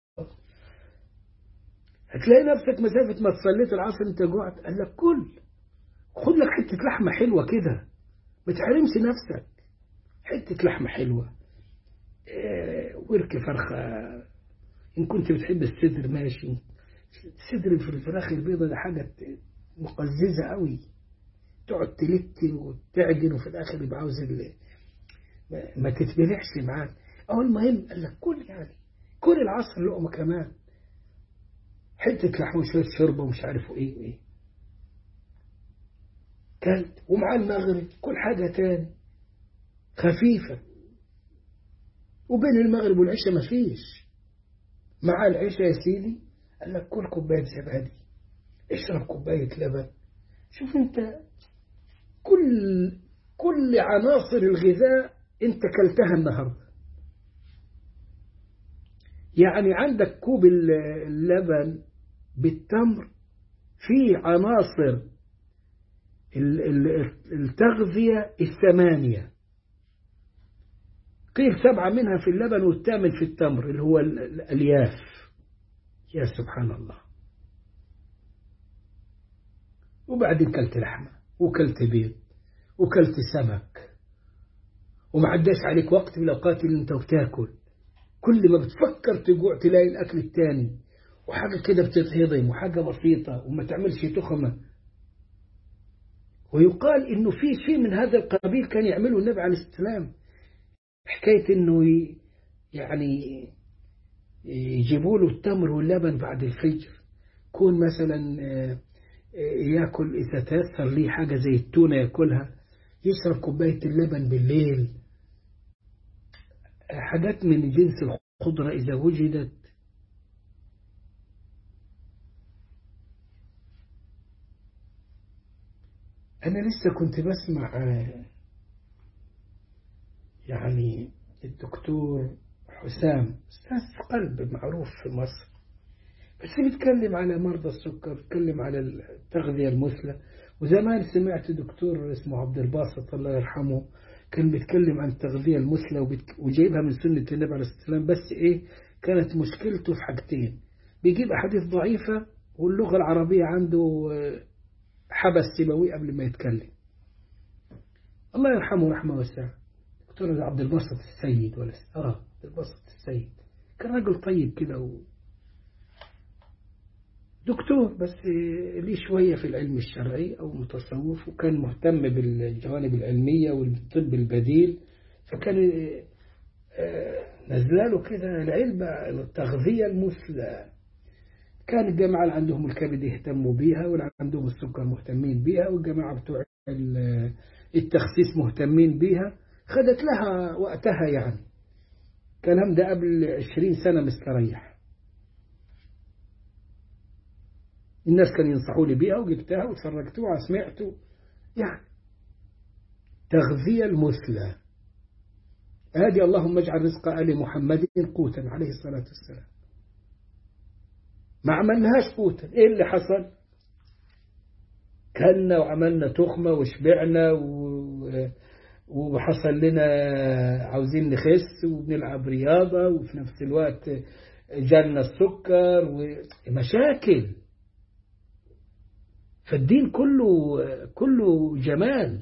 هتلاقي نفسك مسافة ما تصليت العصر أنت جوعت قال لك كل خد لك حتة لحمة حلوة كده ما تحرمش نفسك حتة لحمة حلوة إيه ورك فرخة إن كنت بتحب الصدر ماشي صدر في الفراخ البيضة ده حاجة مقززة قوي تقعد تلت وتعجن وفي الآخر يبقى عاوز ما تتبلعش معاك أو المهم قال لك كل يعني كل العصر لقمة كمان حتة لحمة وشوية شوربة ومش عارف ايه وايه كلت ومع المغرب كل حاجة تاني خفيفة وبين المغرب والعشاء مفيش مع العشاء يا سيدي قال لك كل كوباية زبادي اشرب كوباية لبن شوف انت كل كل عناصر الغذاء انت كلتها النهارده يعني عندك كوب اللبن بالتمر فيه عناصر التغذية الثمانية قيل سبعة منها في اللبن والثامن في التمر اللي هو الألياف يا سبحان الله وبعدين كلت لحمة وكلت بيض وكلت سمك وما عداش عليك وقت من الأوقات اللي أنت بتاكل كل ما بتفكر تجوع تلاقي الأكل التاني وحاجة كده بتتهضم وحاجة بسيطة وما تعملش تخمة ويقال إنه في شيء من هذا القبيل كان يعمله النبي عليه السلام حكاية إنه يعني يجيبوا له التمر واللبن بعد الفجر يكون مثلا ياكل إذا تيسر ليه حاجة زي التونة ياكلها يشرب كوباية اللبن بالليل حاجات من جنس الخضرة إذا وجدت أنا لسه كنت بسمع يعني الدكتور حسام أستاذ قلب معروف في مصر بس بيتكلم على مرضى السكر بيتكلم على التغذية المثلى وزمان سمعت دكتور اسمه عبد الباسط الله يرحمه كان بيتكلم عن التغذية المثلى وجايبها من سنة النبي عليه الصلاة والسلام بس إيه كانت مشكلته في حاجتين بيجيب أحاديث ضعيفة واللغة العربية عنده حبس سيبوي قبل ما يتكلم الله يرحمه رحمة واسعة دكتور عبد الباسط السيد ولا اه عبد الباسط السيد كان راجل طيب كده و... دكتور بس ليه شوية في العلم الشرعي أو متصوف وكان مهتم بالجوانب العلمية والطب البديل فكان نزلاله كده العلم التغذية المثلى كان الجماعة اللي عندهم الكبد يهتموا بيها واللي عندهم السكر مهتمين بيها والجماعة بتوع التخسيس مهتمين بيها خدت لها وقتها يعني الكلام ده قبل عشرين سنة مستريح الناس كانوا ينصحوني بيها وجبتها وتفرجتوها سمعته يعني تغذية المثلى هذه اللهم اجعل رزق آل محمد قوتا عليه الصلاة والسلام ما عملناهاش قوتا ايه اللي حصل كلنا وعملنا تخمة وشبعنا و... وحصل لنا عاوزين نخس وبنلعب رياضة وفي نفس الوقت جالنا السكر ومشاكل فالدين كله كله جمال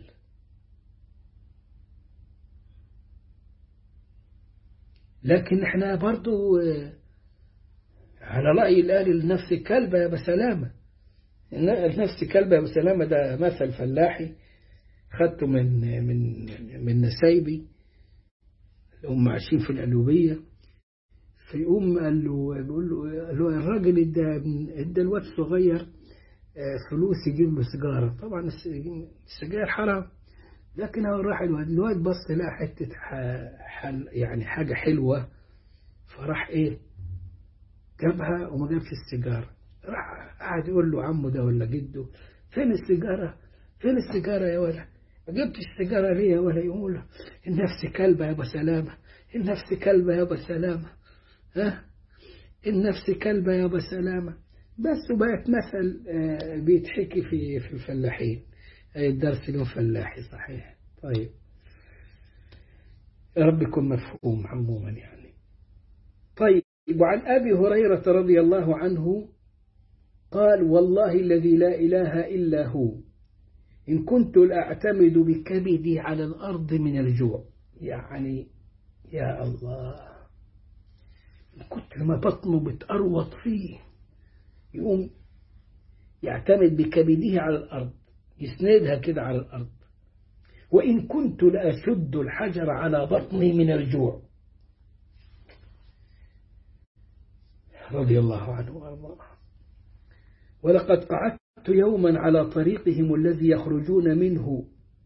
لكن احنا برضو على رأي الآل النفس كلبة يا بسلامة النفس كلبة يا بسلامة ده مثل فلاحي خدته من من من نسايبي هم عايشين في القلوبية فيقوم قال له بيقول له قال له الراجل ادى ادى الواد الصغير فلوس يجيب له سيجارة طبعا السجاير حرام لكن هو راح الواد الواد بص لقى حتة حل يعني حاجة حلوة فراح ايه جابها وما جابش السيجارة راح قعد يقول له عمه ده ولا جده فين السيجارة فين السيجارة يا ولا ما جبتش السيجارة ليه يا ولا يقول له النفس كلبة يا ابو سلامة النفس كلبة يا ابو سلامة ها النفس كلبة يا ابو سلامة بس وبقت مثل بيتحكي في في الفلاحين الدرس له فلاحي صحيح طيب يا رب يكون مفهوم عموما يعني طيب وعن أبي هريرة رضي الله عنه قال والله الذي لا إله إلا هو إن كنت لأعتمد بكبدي على الأرض من الجوع يعني يا الله إن كنت لما بطنه بتأروط فيه يقوم يعتمد بكبده على الأرض يسندها كده على الأرض وإن كنت لأشد الحجر على بطني من الجوع رضي الله عنه وارضاه ولقد قعدت يوما على طريقهم الذي يخرجون منه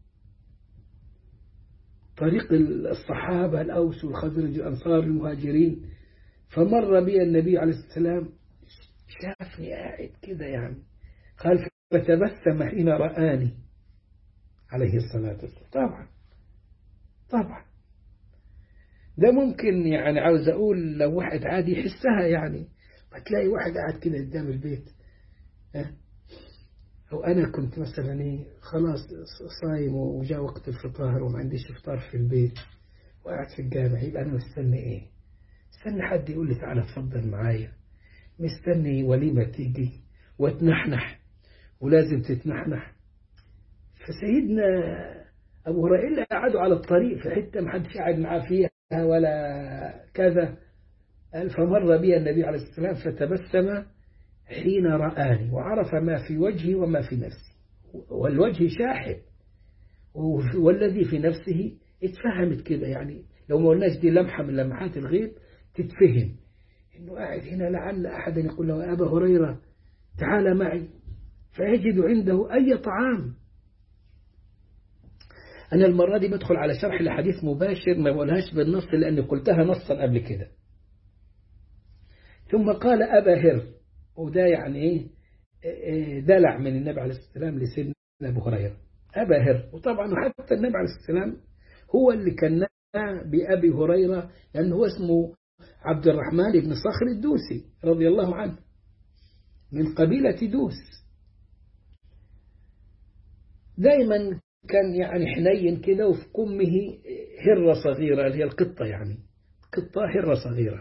طريق الصحابة الأوس والخزرج الأنصار المهاجرين فمر بي النبي عليه السلام شافني قاعد كده يعني قال فتبسم حين رآني عليه الصلاة والسلام طبعا طبعا ده ممكن يعني عاوز أقول لو واحد عادي يحسها يعني هتلاقي واحد قاعد كده قدام البيت أه؟ أو أنا كنت مثلا إيه خلاص صايم وجاء وقت الفطار وما عنديش فطار في البيت وقاعد في الجامع يبقى أنا مستني إيه؟ مستني حد يقول لي تعالى اتفضل معايا مستني وليمة تيجي وتنحنح ولازم تتنحنح فسيدنا أبو هريرة قعدوا على الطريق في حتة ما حدش قاعد معاه فيها ولا كذا قال فمر بي النبي عليه الصلاة والسلام فتبسم حين رآني وعرف ما في وجهي وما في نفسي والوجه شاحب والذي في نفسه اتفهمت كده يعني لو ما قلناش دي لمحة من لمحات الغيب تتفهم انه قاعد هنا لعل احدا يقول له ابا هريره تعال معي فيجد عنده اي طعام أنا المرة دي بدخل على شرح الحديث مباشر ما بقولهاش بالنص لأني قلتها نصا قبل كده ثم قال أبا هر وده يعني إيه دلع من النبي عليه الصلاة والسلام لسيدنا أبو هريرة أبا هر وطبعا حتى النبي عليه الصلاة والسلام هو اللي كان بأبي هريرة لأنه هو اسمه عبد الرحمن بن صخر الدوسي رضي الله عنه من قبيلة دوس دايما كان يعني حنين كده وفي كمه هرة صغيرة اللي هي القطة يعني قطة هرة صغيرة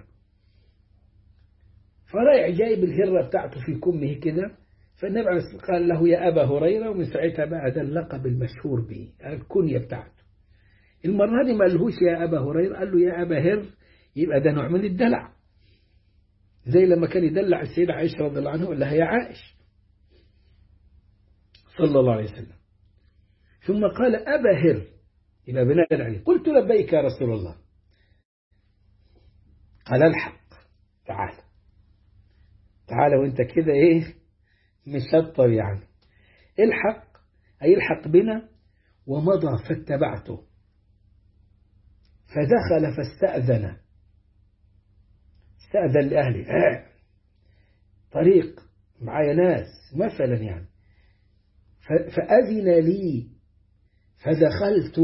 فرايح جايب الهرة بتاعته في كمه كده فالنبي عليه الصلاة قال له يا أبا هريرة ومن ساعتها بقى ده اللقب المشهور به الكنية بتاعته المرة دي ما قالهوش يا أبا هريرة قال له يا أبا هر يبقى ده نوع من الدلع زي لما كان يدلع السيدة عائشة رضي الله عنها يقول لها يا عائش صلى الله عليه وسلم ثم قال أبا هر يبقى بناء عليه قلت لبيك يا رسول الله قال الحق تعال تعال وانت كده ايه مشطر يعني الحق أي الحق بنا ومضى فاتبعته فدخل فاستأذن استأذن لأهله آه. طريق معايا ناس مثلا يعني فأذن لي فدخلت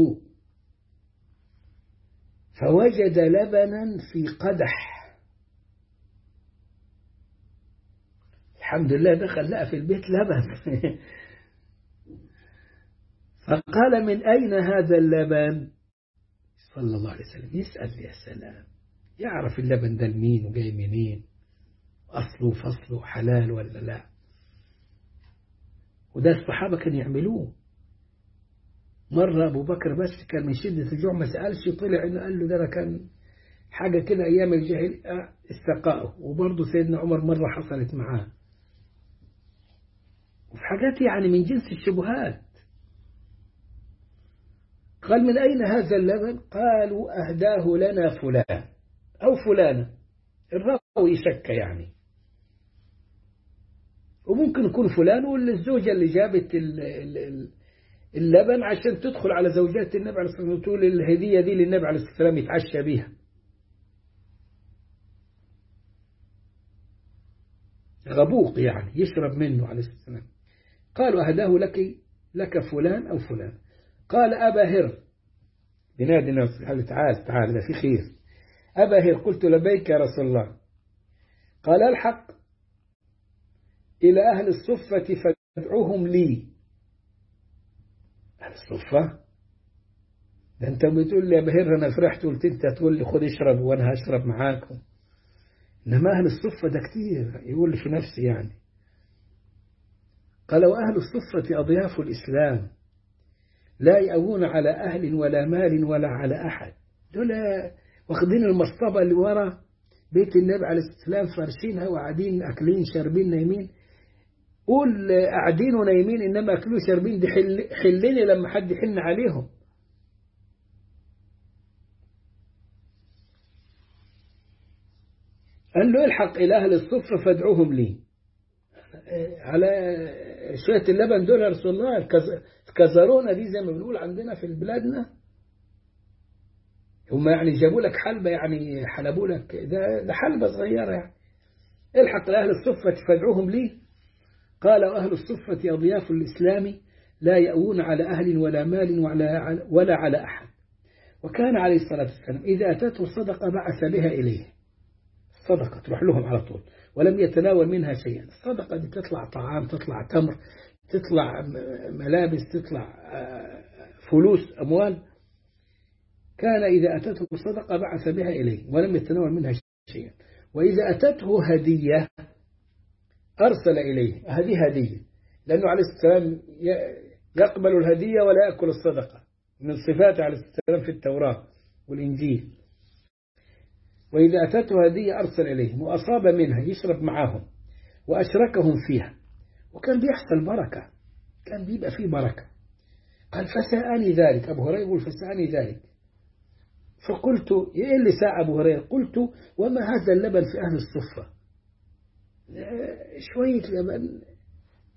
فوجد لبنا في قدح الحمد لله دخل لقى في البيت لبن فقال من أين هذا اللبن صلى الله عليه وسلم يسأل يا سلام يعرف اللبن ده لمين وجاي منين أصله فصله حلال ولا لا وده الصحابة كانوا يعملوه مرة أبو بكر بس كان من شدة الجوع ما سألش طلع إنه قال له ده كان حاجة كده أيام الجاهل استقاءه وبرضه سيدنا عمر مرة حصلت معاه وفي حاجات يعني من جنس الشبهات قال من أين هذا اللبن قالوا أهداه لنا فلان أو فلانة الراوي شك يعني وممكن يكون فلان ولا الزوجة اللي جابت اللبن عشان تدخل على زوجات النبي عليه الصلاة والسلام وتقول الهدية دي للنبي عليه الصلاة والسلام يتعشى بيها غبوق يعني يشرب منه عليه الصلاة والسلام قالوا أهداه لك لك فلان أو فلان قال أبا هر بنادي نفسه قال تعال تعال ده في خير أبا هر قلت لبيك يا رسول الله قال الحق إلى أهل الصفة فادعوهم لي أهل الصفة ده أنت بتقول لي يا بهر أنا فرحت قلت أنت تقول لي خد اشرب وأنا هشرب معاكم إنما أهل الصفة ده كتير يقول لي في نفسي يعني قال وأهل الصفة أضياف الإسلام لا يأوون على أهل ولا مال ولا على أحد دول واخدين المصطبة اللي ورا بيت النبي عليه الصلاة والسلام فارشينها وقاعدين أكلين شاربين نايمين قول قاعدين ونايمين إنما أكلوا شاربين دي حل حلني لما حد يحن عليهم قال له الحق إلى أهل الصفة فادعوهم لي على شوية اللبن دول يا رسول الله الكزرونة دي زي ما بنقول عندنا في بلادنا هم يعني جابوا لك حلبة يعني حلبوا لك ده, ده حلبة صغيرة يعني الحق لأهل الصفة فادعوهم لي قال أهل الصفة أضياف الإسلام لا يأوون على أهل ولا مال ولا, ولا على أحد وكان عليه الصلاة والسلام إذا أتته صدقة بعث بها إليه الصدقة تروح لهم على طول ولم يتناول منها شيئا الصدقة دي تطلع طعام تطلع تمر تطلع ملابس تطلع فلوس أموال كان إذا أتته صدقة بعث بها إليه ولم يتناول منها شيئا وإذا أتته هدية أرسل إليه هذه هدية لأنه عليه السلام يقبل الهدية ولا يأكل الصدقة من صفاته عليه السلام في التوراة والإنجيل وإذا أتته هدية أرسل إليهم وأصاب منها يشرب معهم وأشركهم فيها وكان بيحصل بركة كان بيبقى فيه بركة قال فسأني ذلك أبو هريرة يقول فسأني ذلك فقلت إيه اللي ساء أبو هريرة قلت وما هذا اللبن في أهل الصفة شوية لبن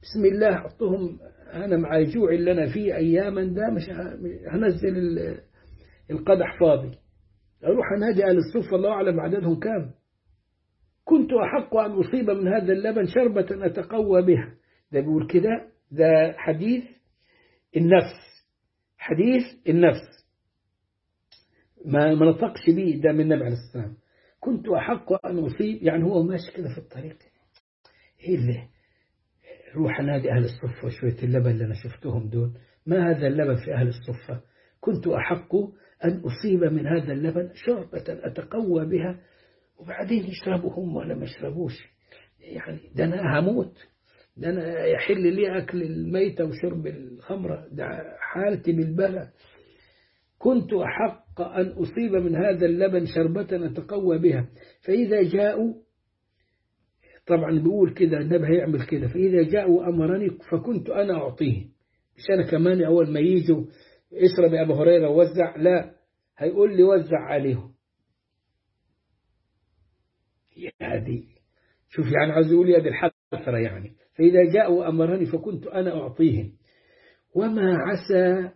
بسم الله حطهم أنا مع الجوع اللي أنا فيه أياما ده مش هنزل القدح فاضي أروح أنادي أهل الصفة الله أعلم عددهم كام كنت أحق أن أصيب من هذا اللبن شربة أتقوى بها ده بيقول كده ده حديث النفس حديث النفس ما ما نطقش بيه ده من النبي عليه الصلاة والسلام كنت أحق أن أصيب يعني هو ماشي كده في الطريق إيه اللي روح نادي أهل الصفة شوية اللبن اللي أنا شفتهم دول ما هذا اللبن في أهل الصفة كنت أحق أن أصيب من هذا اللبن شربة أتقوى بها وبعدين يشربوا هم ولا ما يشربوش يعني ده أنا هموت ده أنا يحل لي أكل الميتة وشرب الخمرة ده حالتي بالبلاء كنت أحق أن أصيب من هذا اللبن شربة أتقوى بها فإذا جاءوا طبعا بيقول كده النبي هيعمل كده فإذا جاءوا أمرني فكنت أنا أعطيه مش أنا كمان أول ما يجوا اشرب يا أبو هريرة وزع لا هيقول لي وزع عليهم يا دي شوف يعني عاوز يقول يا دي الحسرة يعني فإذا جاءوا أمرني فكنت أنا أعطيهم وما عسى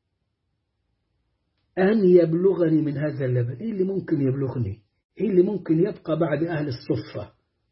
أن يبلغني من هذا اللبن إيه اللي ممكن يبلغني إيه اللي ممكن يبقى بعد أهل الصفة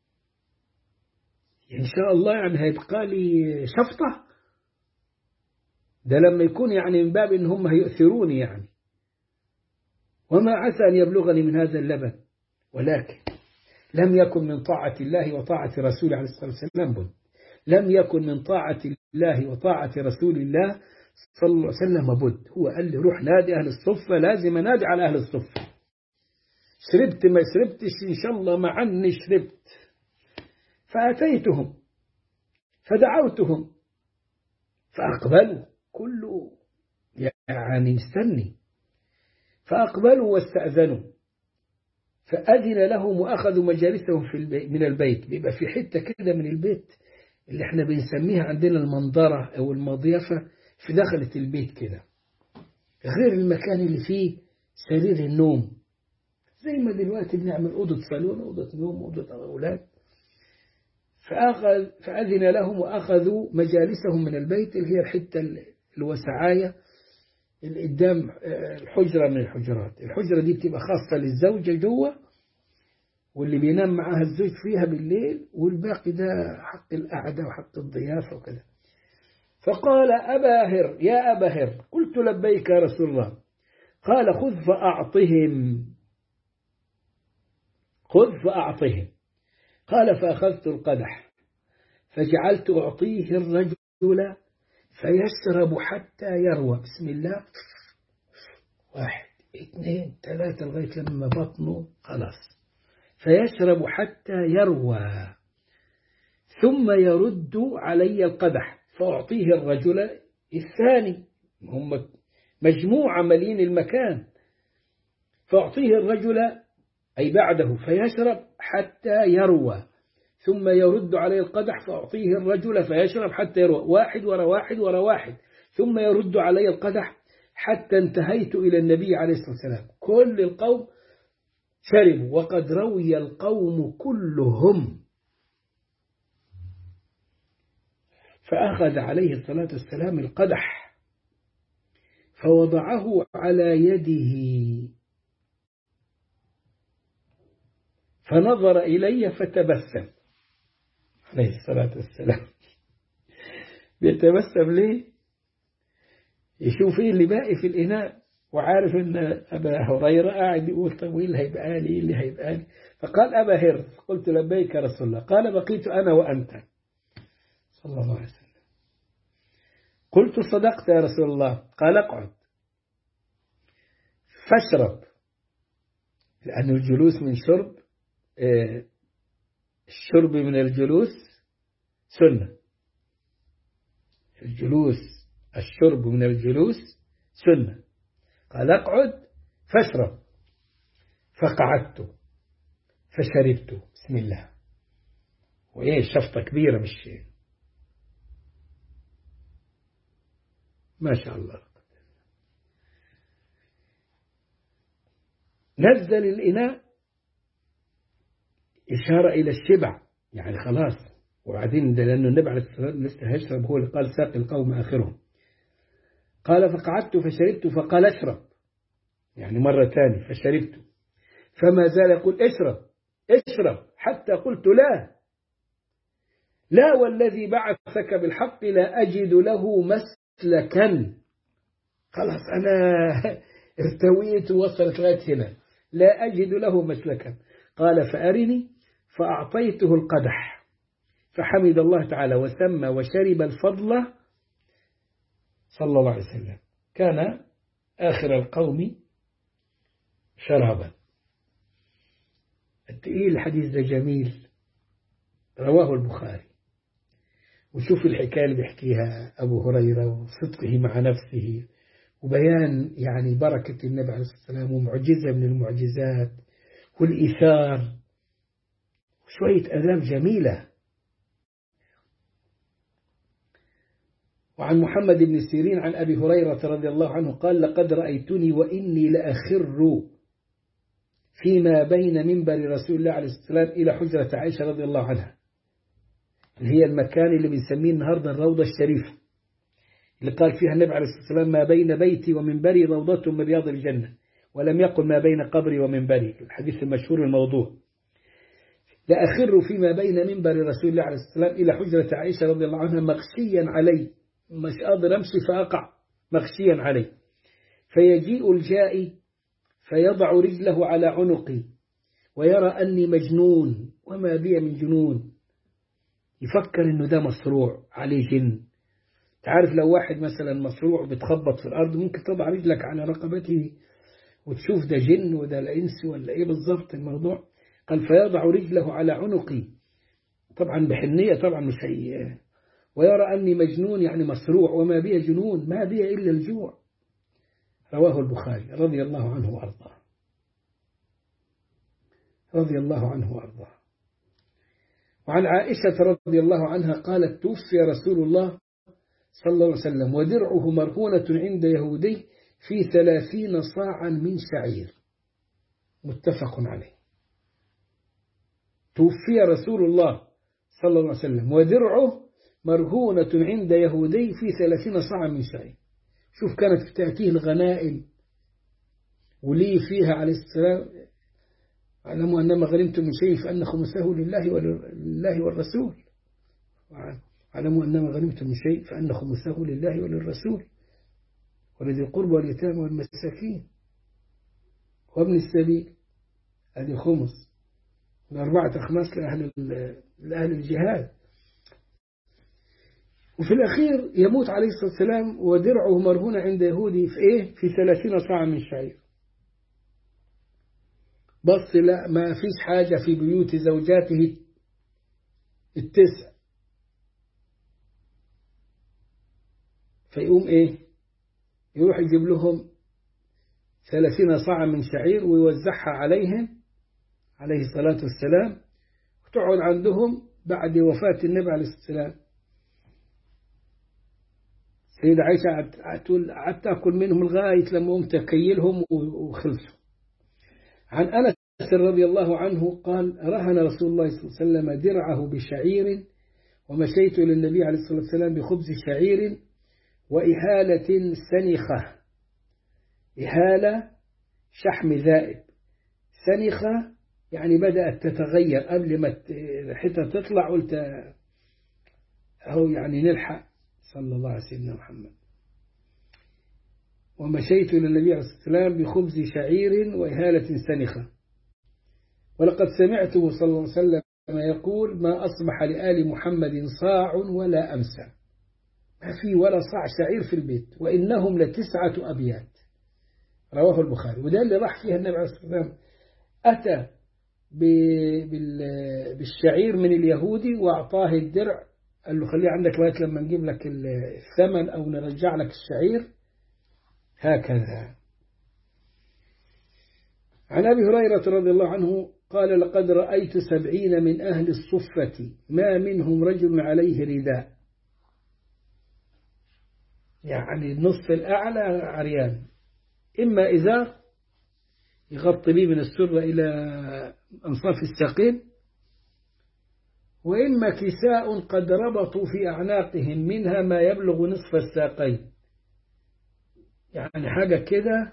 إن شاء الله يعني هيبقى لي شفطة ده لما يكون يعني من باب إن هم هيؤثروني يعني وما عسى أن يبلغني من هذا اللبن ولكن لم يكن من طاعة الله وطاعة رسوله عليه الصلاة والسلام بد لم يكن من طاعة الله وطاعة رسول الله صلى الله عليه وسلم بد هو قال لي روح نادي أهل الصفة لازم أنادي على أهل الصفة شربت ما شربتش إن شاء الله مع أني شربت فأتيتهم فدعوتهم فأقبلوا كله يعني مستني فأقبلوا واستأذنوا فأذن لهم وأخذوا مجالسهم في البيت من البيت بيبقى في حتة كده من البيت اللي احنا بنسميها عندنا المنظرة أو المضيفة في دخلة البيت كده غير المكان اللي فيه سرير النوم زي ما دلوقتي بنعمل أوضة صالون أوضة نوم أوضة أولاد فأخذ فأذن لهم وأخذوا مجالسهم من البيت اللي هي الحتة الوسعاية قدام الحجرة من الحجرات الحجرة دي بتبقى خاصة للزوجة جوه واللي بينام معاها الزوج فيها بالليل والباقي ده حق القعدة وحق الضيافة وكذا فقال أبا هر يا أبا هر قلت لبيك يا رسول الله قال خذ فأعطهم خذ فأعطهم قال فأخذت القدح فجعلت أعطيه الرجل فيشرب حتى يروى بسم الله واحد اثنين ثلاثة لغاية لما بطنه خلاص فيشرب حتى يروى ثم يرد علي القدح فأعطيه الرجل الثاني هم مجموعة مليين المكان فأعطيه الرجل أي بعده فيشرب حتى يروى ثم يرد عليه القدح فأعطيه الرجل فيشرب حتى يروى واحد ورا واحد ورا واحد ثم يرد علي القدح حتى انتهيت إلى النبي عليه الصلاة والسلام كل القوم شربوا وقد روي القوم كلهم فأخذ عليه الصلاة والسلام القدح فوضعه على يده فنظر إلي فتبسم عليه الصلاة والسلام بيتبسم ليه يشوف ايه اللي باقي في الإناء وعارف ان أبا هريرة قاعد يقول طب ايه اللي هيبقى لي ايه اللي هيبقى لي فقال أبا هر قلت لبيك يا رسول الله قال بقيت أنا وأنت صلى الله عليه وسلم قلت صدقت يا رسول الله قال اقعد فاشرب لأن الجلوس من شرب الشرب من الجلوس سنة الجلوس الشرب من الجلوس سنة قال اقعد فاشرب فقعدت فشربت بسم الله وإيه شفطة كبيرة مش ما شاء الله نزل الإناء إشارة إلى الشبع يعني خلاص وبعدين ده لأنه النبي عليه الصلاة والسلام لسه هيشرب هو اللي قال ساقي القوم آخرهم قال فقعدت فشربت فقال اشرب يعني مرة ثانية فشربت فما زال يقول اشرب اشرب حتى قلت لا لا والذي بعثك بالحق لا أجد له مسلكا خلاص أنا ارتويت ووصلت لغاية هنا لا أجد له مسلكا قال فأرني فأعطيته القدح فحمد الله تعالى وسمى وشرب الفضل صلى الله عليه وسلم كان آخر القوم شرابا التقيل الحديث ده جميل رواه البخاري وشوف الحكاية اللي بيحكيها أبو هريرة وصدقه مع نفسه وبيان يعني بركة النبي عليه الصلاة والسلام ومعجزة من المعجزات والإيثار وشوية آداب جميلة وعن محمد بن سيرين عن أبي هريرة رضي الله عنه قال لقد رأيتني وإني لأخر فيما بين منبر رسول الله عليه الصلاة والسلام إلى حجرة عائشة رضي الله عنها اللي هي المكان اللي بنسميه النهاردة الروضة الشريفة اللي قال فيها النبي عليه الصلاة والسلام ما بين بيتي ومنبري روضة من رياض الجنة ولم يقل ما بين قبري ومنبري الحديث المشهور الموضوع لأخر فيما بين منبر رسول الله عليه الصلاة والسلام إلى حجرة عائشة رضي الله عنها مغشيا علي مش قادر أمشي فأقع مغشيا علي فيجيء الجائي فيضع رجله على عنقي ويرى أني مجنون وما بي من جنون يفكر إنه ده مصروع عليه جن تعرف لو واحد مثلا مصروع بتخبط في الأرض ممكن تضع رجلك على رقبته وتشوف ده جن وده الإنس ولا إيه بالظبط الموضوع قال فيضع رجله على عنقي طبعا بحنية طبعا مش هي ويرى أني مجنون يعني مصروع وما بي جنون ما بي إلا الجوع رواه البخاري رضي الله عنه وأرضاه رضي الله عنه وأرضاه وعن عائشة رضي الله عنها قالت توفي رسول الله صلى الله عليه وسلم ودرعه مرهونة عند يهودي في ثلاثين صاعا من شعير متفق عليه توفي رسول الله صلى الله عليه وسلم ودرعه مرهونة عند يهودي في ثلاثين صاعا من شعير شوف كانت تأتيه الغنائم ولي فيها عليه السلام اعلموا أنما غنمتم من شيء فأن خمسه لله ولله والرسول اعلموا أنما غنمتم من شيء فأن خمسه لله وللرسول ولذي القربى واليتامى والمساكين وابن السبيل هذه خمس الأربعة أخماس لأهل لأهل الجهاد وفي الأخير يموت عليه الصلاة والسلام ودرعه مرهون عند يهودي في إيه؟ في ثلاثين صاع من شعير بص لا ما فيش حاجة في بيوت زوجاته التسع فيقوم إيه يروح يجيب لهم ثلاثين صاع من شعير ويوزعها عليهم عليه الصلاة والسلام وتقعد عندهم بعد وفاة النبي عليه الصلاة والسلام سيدة عائشة تقول قعدت أكل منهم لغاية لما قمت أكيلهم وخلصوا عن أنس رضي الله عنه قال رهن رسول الله صلى الله عليه وسلم درعه بشعير ومشيت إلى النبي عليه الصلاة والسلام بخبز شعير وإهالة سنخة إهالة شحم ذائب سنخة يعني بدأت تتغير قبل ما الحتة تطلع قلت أهو يعني نلحق صلى الله على سيدنا محمد ومشيت إلى النبي عليه الصلاة والسلام بخبز شعير وإهالة سنخة ولقد سمعته صلى الله عليه وسلم يقول ما أصبح لآل محمد صاع ولا أمسى ما في ولا صاع شعير في البيت وإنهم لتسعة أبيات رواه البخاري وده اللي راح فيها النبي عليه الصلاة والسلام أتى بالشعير من اليهودي وأعطاه الدرع قال له خليه عندك لغاية لما نجيب لك الثمن أو نرجع لك الشعير هكذا عن أبي هريرة رضي الله عنه قال لقد رأيت سبعين من أهل الصفة ما منهم رجل عليه رداء يعني النصف الأعلى عريان إما إزار يغطي به من السرة إلى أنصاف الساقين وإما كساء قد ربطوا في أعناقهم منها ما يبلغ نصف الساقين يعني حاجة كده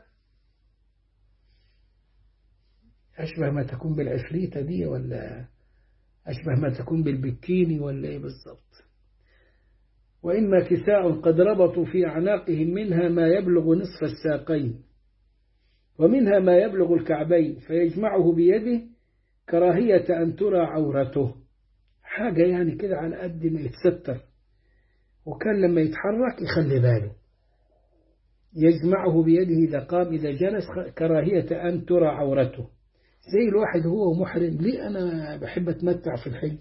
أشبه ما تكون بالعفريتة دي ولا أشبه ما تكون بالبكيني ولا إيه بالضبط وإما كساء قد ربطوا في أعناقهم منها ما يبلغ نصف الساقين ومنها ما يبلغ الكعبين فيجمعه بيده كراهية أن ترى عورته حاجة يعني كده على قد ما يتستر وكان لما يتحرك يخلي باله يجمعه بيده إذا قام إذا جلس كراهية أن ترى عورته زي الواحد هو محرم ليه أنا بحب أتمتع في الحج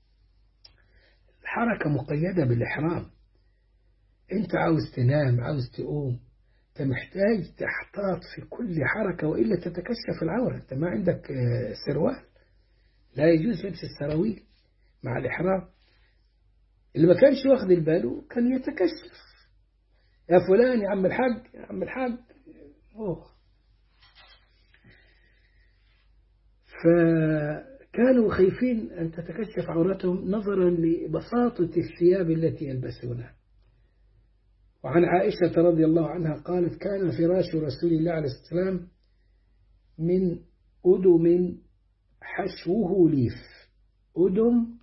الحركة مقيدة بالإحرام أنت عاوز تنام عاوز تقوم أنت محتاج تحتاط في كل حركة وإلا تتكشف العورة أنت ما عندك سروال لا يجوز لبس السراويل مع الإحرام اللي ما كانش واخد الباله كان يتكشف يا فلان يا عم الحاج يا عم الحاج أوه. فكانوا خايفين أن تتكشف عورتهم نظرا لبساطة الثياب التي يلبسونها وعن عائشة رضي الله عنها قالت كان فراش رسول الله عليه الصلاة والسلام من أدم حشوه ليف أدم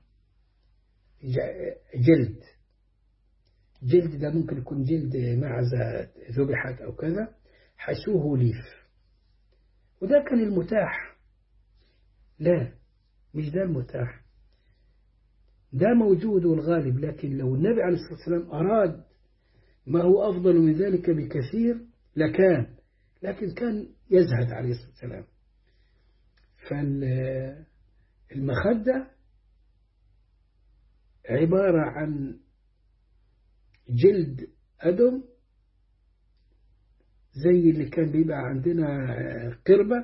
جلد جلد ده ممكن يكون جلد معزة ذبحت أو كذا حشوه ليف وده كان المتاح لا مش ده المتاح ده موجود والغالب لكن لو النبي عليه الصلاة والسلام أراد ما هو أفضل من ذلك بكثير لكان لكن كان يزهد عليه الصلاة والسلام فالمخدة عبارة عن جلد أدم زي اللي كان بيبقى عندنا قربة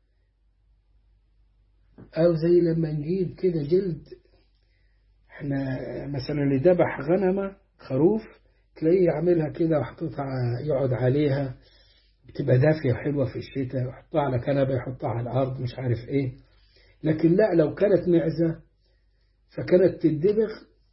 أو زي لما نجيب كده جلد احنا مثلا اللي ذبح غنمة خروف تلاقيه يعملها كده وحطوطها يقعد عليها بتبقى دافية وحلوة في الشتاء يحطها على كنبة يحطها على الأرض مش عارف إيه لكن لا لو كانت معزة فكانت تدبغ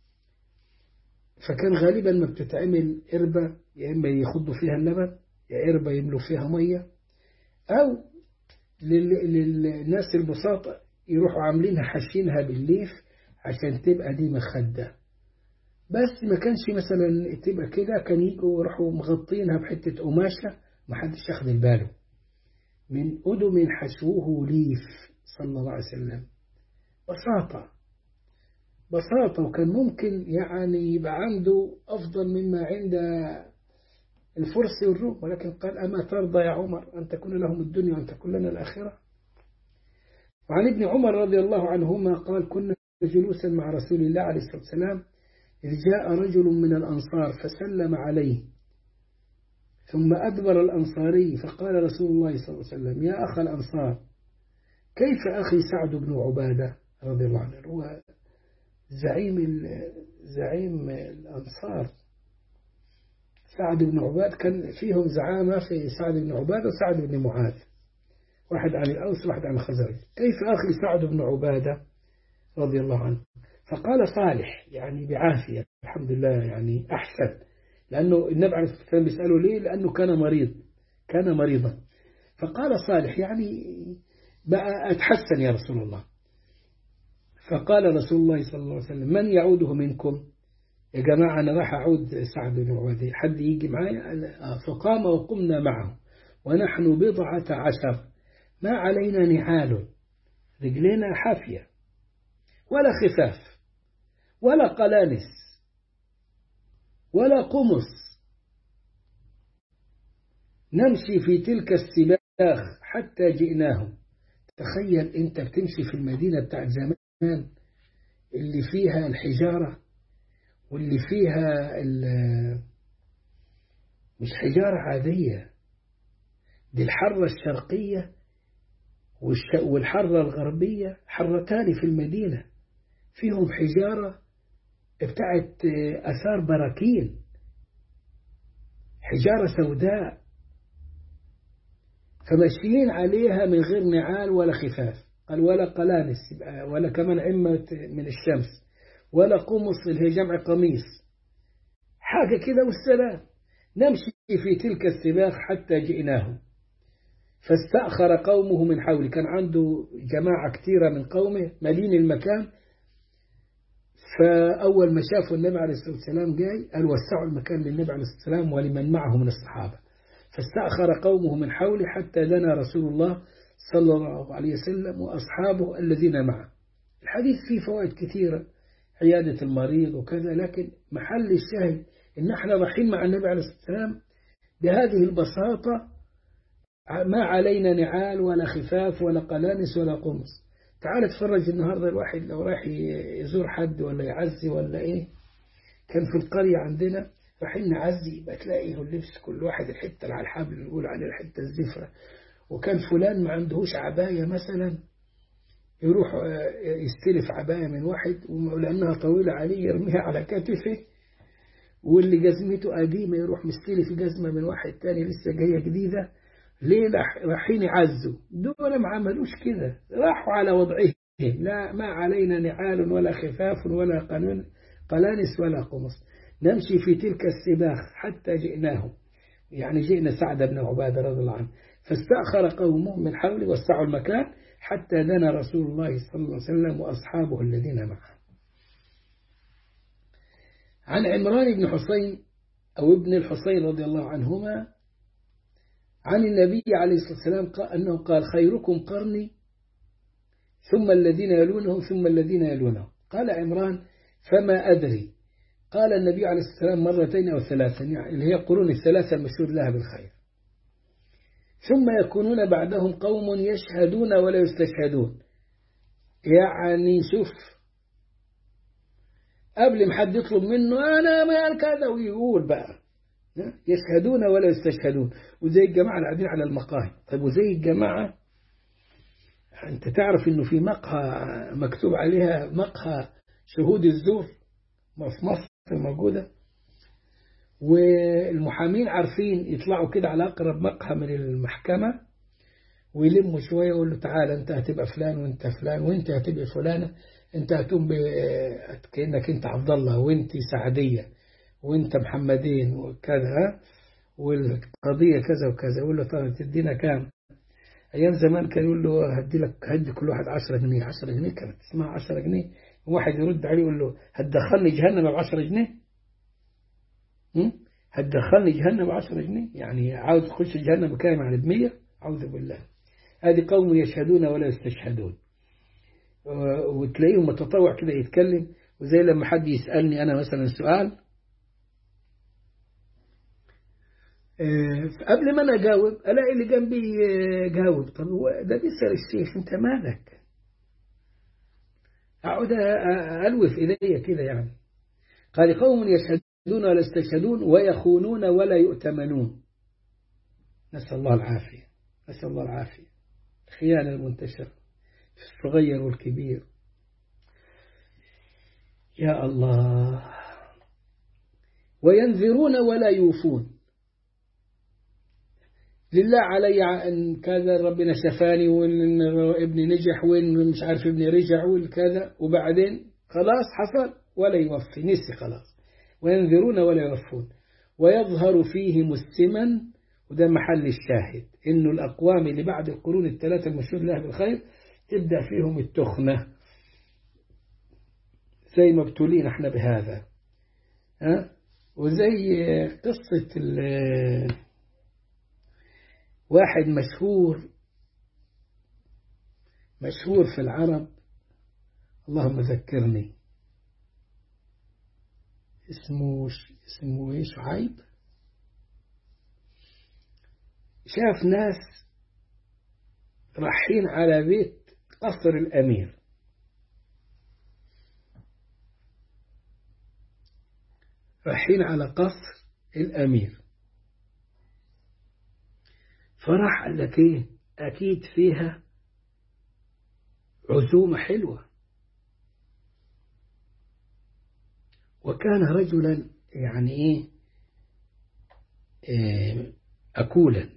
فكان غالبا ما بتتعمل قربة يا إما يخضوا فيها اللبن يا قربة يملوا فيها مية أو للناس البساطة يروحوا عاملينها حاشينها بالليف عشان تبقى دي مخدة بس ما كانش مثلا تبقى كده كان يجوا يروحوا مغطينها بحتة قماشة ما حدش ياخد باله من أدم حشوه ليف صلى الله عليه وسلم بساطة بساطة وكان ممكن يعني يبقى عنده أفضل مما عند الفرس والروم ولكن قال أما ترضى يا عمر أن تكون لهم الدنيا وأن تكون لنا الآخرة وعن ابن عمر رضي الله عنهما قال كنا جلوسا مع رسول الله عليه الصلاة والسلام إذ جاء رجل من الأنصار فسلم عليه ثم أدبر الأنصاري فقال رسول الله صلى الله عليه وسلم يا أخ الأنصار كيف أخي سعد بن عبادة رضي الله عنه هو زعيم زعيم الأنصار سعد بن عباد كان فيهم زعامة في سعد بن عبادة وسعد بن معاذ واحد عن الأوس واحد عن الخزرج كيف أخي سعد بن عبادة رضي الله عنه فقال صالح يعني بعافية الحمد لله يعني أحسن لأنه النبي عليه الصلاة والسلام بيسأله ليه لأنه كان مريض كان مريضا فقال صالح يعني بقى أتحسن يا رسول الله فقال رسول الله صلى الله عليه وسلم من يعوده منكم يا جماعة أنا راح أعود سعد بن عبادة حد يجي معايا فقام وقمنا معه ونحن بضعة عشر ما علينا نعال رجلنا حافية ولا خفاف ولا قلانس ولا قمص نمشي في تلك السباخ حتى جئناهم تخيل انت بتمشي في المدينة بتاعت زمان اللي فيها الحجارة واللي فيها مش حجارة عادية دي الحرة الشرقية والحرة الغربية حرتان في المدينة فيهم حجارة بتاعت أثار براكين حجارة سوداء فماشيين عليها من غير نعال ولا خفاف قال ولا قلانس ولا كمان عمة من الشمس ولا قمص اللي هي جمع قميص حاجة كده والسلام نمشي في تلك السباق حتى جئناهم فاستأخر قومه من حوله كان عنده جماعة كثيرة من قومه ملين المكان فأول ما شافوا النبي عليه الصلاة والسلام جاي قال وسعوا المكان للنبي عليه الصلاة والسلام ولمن معه من الصحابة فاستأخر قومه من حوله حتى دنا رسول الله صلى الله عليه وسلم وأصحابه الذين معه الحديث فيه فوائد كثيرة عيادة المريض وكذا لكن محل الشاهد إن احنا رايحين مع النبي عليه الصلاة والسلام بهذه البساطة ما علينا نعال ولا خفاف ولا قلانس ولا قمص تعال تفرج النهاردة الواحد لو راح يزور حد ولا يعزي ولا ايه كان في القرية عندنا رايحين نعزي يبقى تلاقيه اللبس كل واحد الحتة اللي على الحبل اللي يقول عليه الحتة الزفرة وكان فلان ما عندهوش عباية مثلا يروح يستلف عباية من واحد ولأنها طويلة عليه يرميها على كتفه واللي جزمته قديمة يروح مستلف جزمة من واحد تاني لسه جاية جديدة ليه رايحين يعزوا دول ما عملوش كده راحوا على وضعهم لا ما علينا نعال ولا خفاف ولا قانون قلانس ولا قمص نمشي في تلك السباخ حتى جئناهم يعني جئنا سعد بن عبادة رضي الله عنه فاستأخر قومه من حوله وسعوا المكان حتى دنا رسول الله صلى الله عليه وسلم وأصحابه الذين معه عن عمران بن حسين أو ابن الحسين رضي الله عنهما عن النبي عليه الصلاة والسلام قال أنه قال خيركم قرني ثم الذين يلونهم ثم الذين يلونهم قال عمران فما أدري قال النبي عليه الصلاة والسلام مرتين أو ثلاثا يعني اللي هي قرون الثلاثة المشهور لها بالخير ثم يكونون بعدهم قوم يشهدون ولا يستشهدون يعني شوف قبل ما حد يطلب منه أنا ما كذا ويقول بقى يشهدون ولا يستشهدون وزي الجماعة اللي قاعدين على المقاهي طيب وزي الجماعة أنت تعرف إنه في مقهى مكتوب عليها مقهى شهود الزور في مصر موجودة والمحامين عارفين يطلعوا كده على أقرب مقهى من المحكمة ويلموا شوية يقول له تعالى أنت هتبقى فلان وأنت فلان وأنت هتبقى فلانة أنت هتقوم كأنك أنت عبد الله وأنت سعدية وأنت محمدين وكذا والقضية كذا وكذا يقول له طيب تدينا كام أيام زمان كان يقول له هدي لك هدي كل واحد 10 جنيه 10 جنيه كانت تسمع 10 جنيه واحد يرد عليه يقول له هتدخلني جهنم ب 10 جنيه هتدخلني جهنم ب 10 جنيه يعني عاوز تخش جهنم بكام يعني ب 100 أعوذ بالله هذه قوم يشهدون ولا يستشهدون وتلاقيهم متطوع كده يتكلم وزي لما حد يسألني أنا مثلا سؤال قبل ما أنا أجاوب ألاقي اللي جنبي جاوب طب ده بيسأل الشيخ أنت مالك أقعد ألوف إلي كده يعني قال قوم يشهدون ولا يستشهدون ويخونون ولا يؤتمنون نسأل الله العافية نسأل الله العافية الخيانة المنتشرة في الصغير والكبير يا الله وينذرون ولا يوفون لله علي ان كذا ربنا شفاني وان ابني نجح وان مش عارف ابني رجع والكذا وبعدين خلاص حصل ولا يوفي نسي خلاص وينذرون ولا يوفون ويظهر فيهم السمن وده محل الشاهد انه الاقوام اللي بعد القرون الثلاثه المشهور لها بالخير تبدا فيهم التخنه زي ما ابتلينا احنا بهذا ها وزي قصه واحد مشهور مشهور في العرب اللهم ذكرني اسمه اسمه ايه شعيب شاف ناس رايحين على بيت قصر الأمير رايحين على قصر الأمير فراح قال لك ايه أكيد فيها عزومة حلوة وكان رجلا يعني ايه, إيه أكولا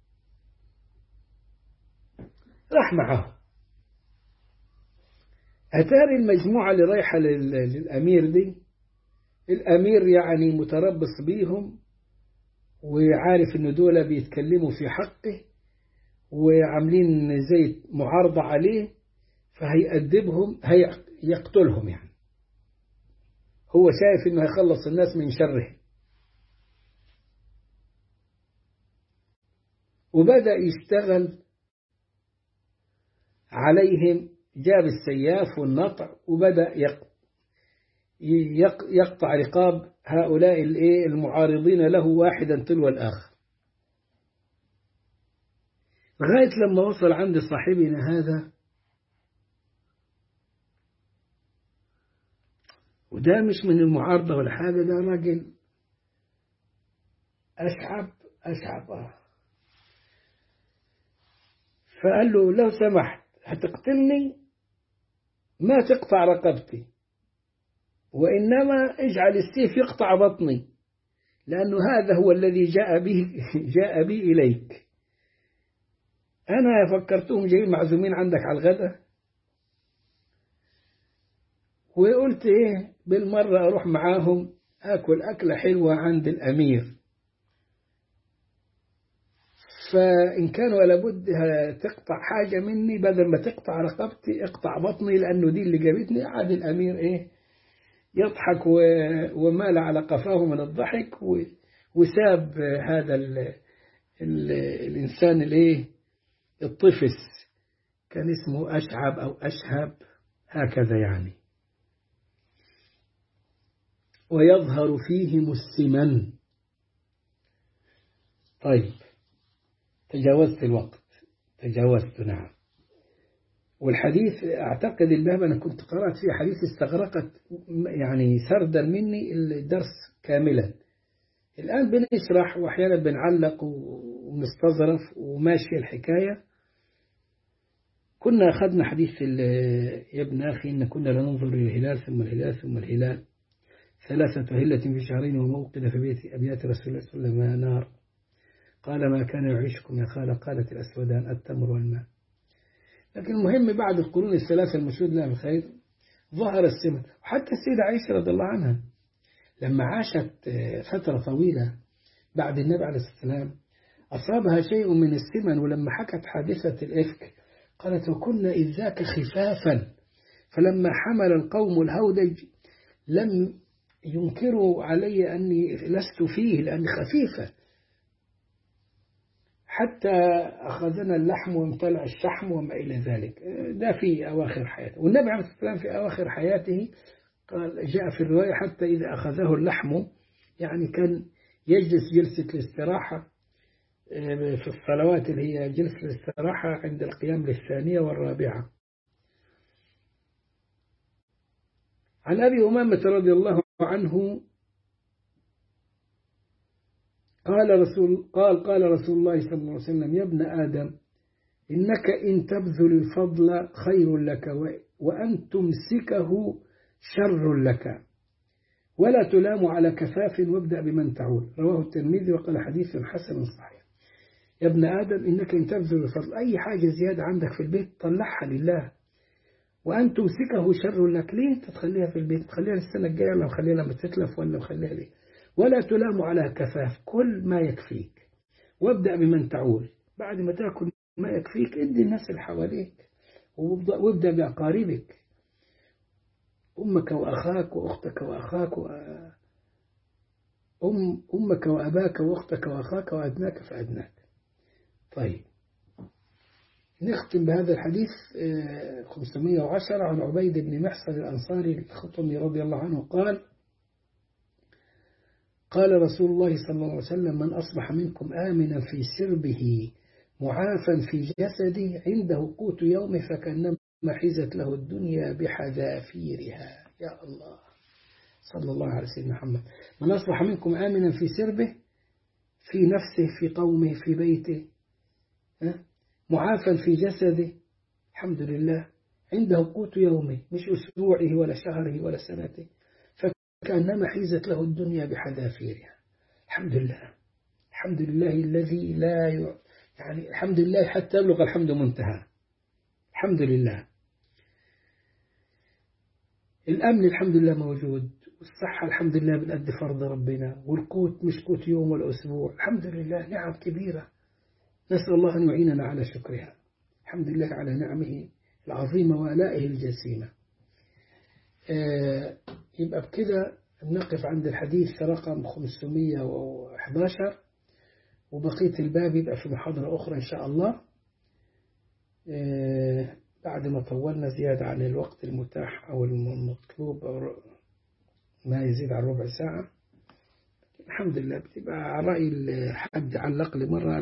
راح معه أتاري المجموعة اللي رايحة للأمير دي الأمير يعني متربص بيهم وعارف إن دول بيتكلموا في حقه وعاملين زي معارضة عليه فهيأدبهم هيقتلهم يعني هو شايف إنه هيخلص الناس من شره وبدأ يشتغل عليهم جاب السياف والنطع وبدأ يقطع رقاب هؤلاء المعارضين له واحدا تلو الآخر لغاية لما وصل عند صاحبنا هذا وده مش من المعارضة ولا حاجة ده راجل أشعب أشعب آه. فقال له لو سمحت هتقتلني ما تقطع رقبتي وإنما اجعل السيف يقطع بطني لأنه هذا هو الذي جاء به جاء بي إليك أنا فكرتهم جايين معزومين عندك على الغداء وقلت إيه بالمرة أروح معاهم أكل أكلة حلوة عند الأمير فإن كان ولا بد تقطع حاجة مني بدل ما تقطع رقبتي اقطع بطني لأنه دي اللي جابتني عاد الأمير إيه يضحك ومال على قفاه من الضحك وساب هذا ال ال الإنسان الإيه الطفس كان اسمه أشعب أو أشهب هكذا يعني ويظهر فيهم السمن طيب تجاوزت الوقت تجاوزت نعم والحديث أعتقد الباب أنا كنت قرأت فيه حديث استغرقت يعني سردا مني الدرس كاملا الآن بنشرح وأحيانا بنعلق ونستظرف وماشي الحكاية كنا أخذنا حديث يا ابن أخي إن كنا لننظر إلى الهلال ثم الهلال ثم الهلال ثلاثة هلة في شهرين وموقد في بيت أبيات رسول الله صلى الله عليه وسلم نار قال ما كان يعيشكم يا خالة قالت الأسودان التمر والماء لكن المهم بعد القرون الثلاثة المشهود لها بالخير ظهر السمن وحتى السيدة عائشة رضي الله عنها لما عاشت فترة طويلة بعد النبي عليه الصلاة والسلام أصابها شيء من السمن ولما حكت حادثة الإفك قالت وكنا إذ ذاك خفافا فلما حمل القوم الهودج لم ينكروا علي أني لست فيه لأني خفيفة حتى أخذنا اللحم وامتلع الشحم وما إلى ذلك ده في أواخر حياته والنبي عليه الصلاة والسلام في أواخر حياته قال جاء في الرواية حتى إذا أخذه اللحم يعني كان يجلس جلسة الاستراحة في الصلوات اللي هي جلسة الاستراحة عند القيام للثانية والرابعة عن أبي أمامة رضي الله عنه قال رسول قال قال رسول الله صلى الله عليه وسلم يا ابن آدم إنك إن تبذل الفضل خير لك وأن تمسكه شر لك ولا تلام على كفاف وابدأ بمن تعول رواه الترمذي وقال حديث حسن صحيح يا ابن آدم إنك إن تبذل الفضل أي حاجة زيادة عندك في البيت طلعها لله وأن تمسكه شر لك ليه تخليها في البيت تخليها السنة الجاية ولا مخليها لما تتلف ولا مخليها ليه ولا تلام على كفاف كل ما يكفيك وابدأ بمن تعول بعد ما تأكل ما يكفيك ادي الناس اللي حواليك وابدأ بأقاربك أمك وأخاك وأختك وأخاك و... أم أمك وأباك وأختك وأخاك وأدناك فأدناك طيب نختم بهذا الحديث 510 عن عبيد بن محصن الأنصاري الخطمي رضي الله عنه قال قال رسول الله صلى الله عليه وسلم من أصبح منكم آمنا في سربه معافا في جسده عنده قوت يومه فكأنما حزت له الدنيا بحذافيرها يا الله صلى الله على سيدنا محمد من أصبح منكم آمنا في سربه في نفسه في قومه في بيته معافا في جسده الحمد لله عنده قوت يومه مش أسبوعه ولا شهره ولا سنته فكأنما حيزت له الدنيا بحذافيرها الحمد لله الحمد لله الذي لا ي... يعني الحمد لله حتى يبلغ الحمد منتهى الحمد لله الأمن الحمد لله موجود والصحة الحمد لله بنأدي فرض ربنا والقوت مش قوت يوم ولا أسبوع الحمد لله نعم كبيرة نسأل الله أن يعيننا على شكرها الحمد لله على نعمه العظيمة وآلائه الجسيمة آه يبقى بكده نقف عند الحديث رقم 511 وبقية الباب يبقى في محاضرة أخرى إن شاء الله آه بعد ما طولنا زيادة عن الوقت المتاح أو المطلوب أو ما يزيد عن ربع ساعة الحمد لله بتبقى على رأي حد علق لي مرة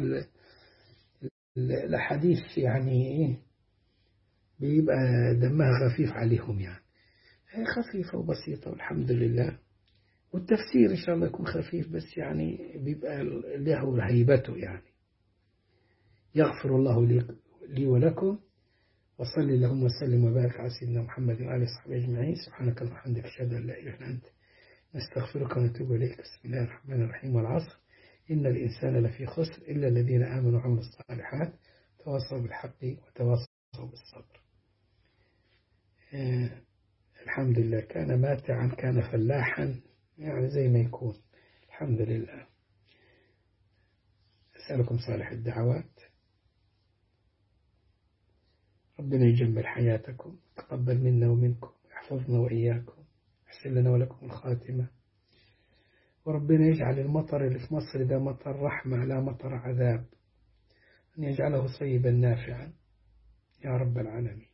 الأحاديث يعني إيه بيبقى دمها خفيف عليهم يعني هي خفيفة وبسيطة والحمد لله والتفسير إن شاء الله يكون خفيف بس يعني بيبقى له هيبته يعني يغفر الله لي, لي ولكم وصل اللهم وسلم وبارك على سيدنا محمد وآله وصحبه أجمعين سبحانك اللهم وبحمدك أشهد أن لا إله إلا أنت نستغفرك ونتوب إليك بسم الله الرحمن الرحيم والعصر إن الإنسان لفي خسر إلا الذين آمنوا وعملوا الصالحات تواصوا بالحق وتواصوا بالصبر آه الحمد لله كان ماتعا كان فلاحا يعني زي ما يكون الحمد لله أسألكم صالح الدعوات ربنا يجمل حياتكم تقبل منا ومنكم يحفظنا وإياكم يحسن لنا ولكم الخاتمة وربنا يجعل المطر اللي في مصر ده مطر رحمة لا مطر عذاب أن يجعله صيبا نافعا يا رب العالمين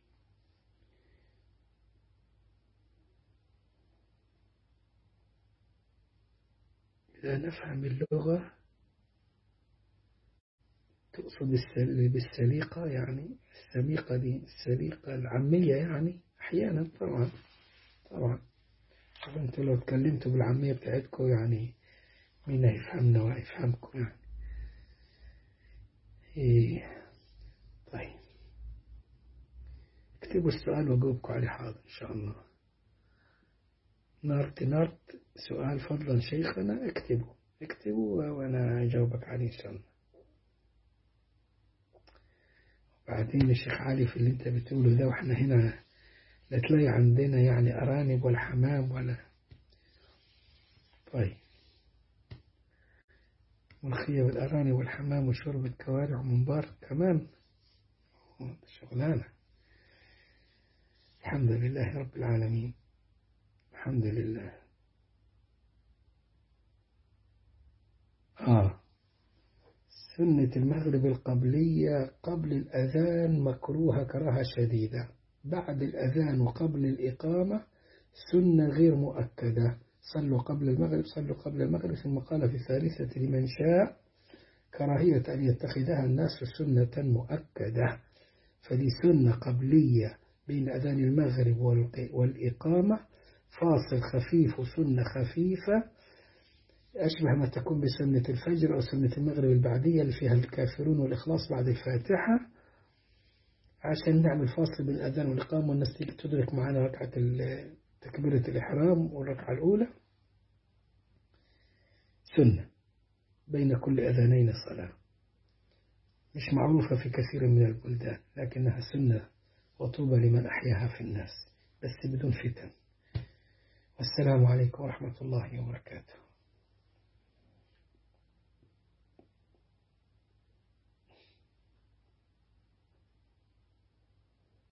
إذا نفهم اللغة تقصد بالسليقة يعني السميقة دي السليقة العامية يعني أحيانا طبعا طبعا أنتوا لو اتكلمتوا بالعامية بتاعتكم يعني مين هيفهمنا وهيفهمكم يعني إيه طيب اكتبوا السؤال وأجاوبكم عليه حاضر إن شاء الله نارت نارت سؤال فضلا شيخنا اكتبوا اكتبوا وأنا أجاوبك عليه إن شاء الله بعدين الشيخ علي في اللي انت بتقوله ده واحنا هنا لا تلاقي عندنا يعني أرانب ولا حمام ولا طيب ملخية بالأرانب والحمام وشرب الكوارع ومنبار كمان شغلانة الحمد لله رب العالمين الحمد لله آه سنة المغرب القبلية قبل الأذان مكروهة كراهة شديدة بعد الأذان وقبل الإقامة سنة غير مؤكدة صلوا قبل المغرب صلوا قبل المغرب ثم قال في الثالثة لمن شاء كراهية أن يتخذها الناس سنة مؤكدة فدي سنة قبلية بين أذان المغرب والإقامة فاصل خفيف وسنة خفيفة أشبه ما تكون بسنة الفجر أو سنة المغرب البعدية اللي فيها الكافرون والإخلاص بعد الفاتحة عشان نعمل فاصل بين الأذان والإقامة والناس تيجي تدرك معنا ركعة تكبيرة الإحرام والركعة الأولى سنة بين كل أذانين صلاة مش معروفة في كثير من البلدان لكنها سنة وطوبى لمن أحياها في الناس بس بدون فتن والسلام عليكم ورحمة الله وبركاته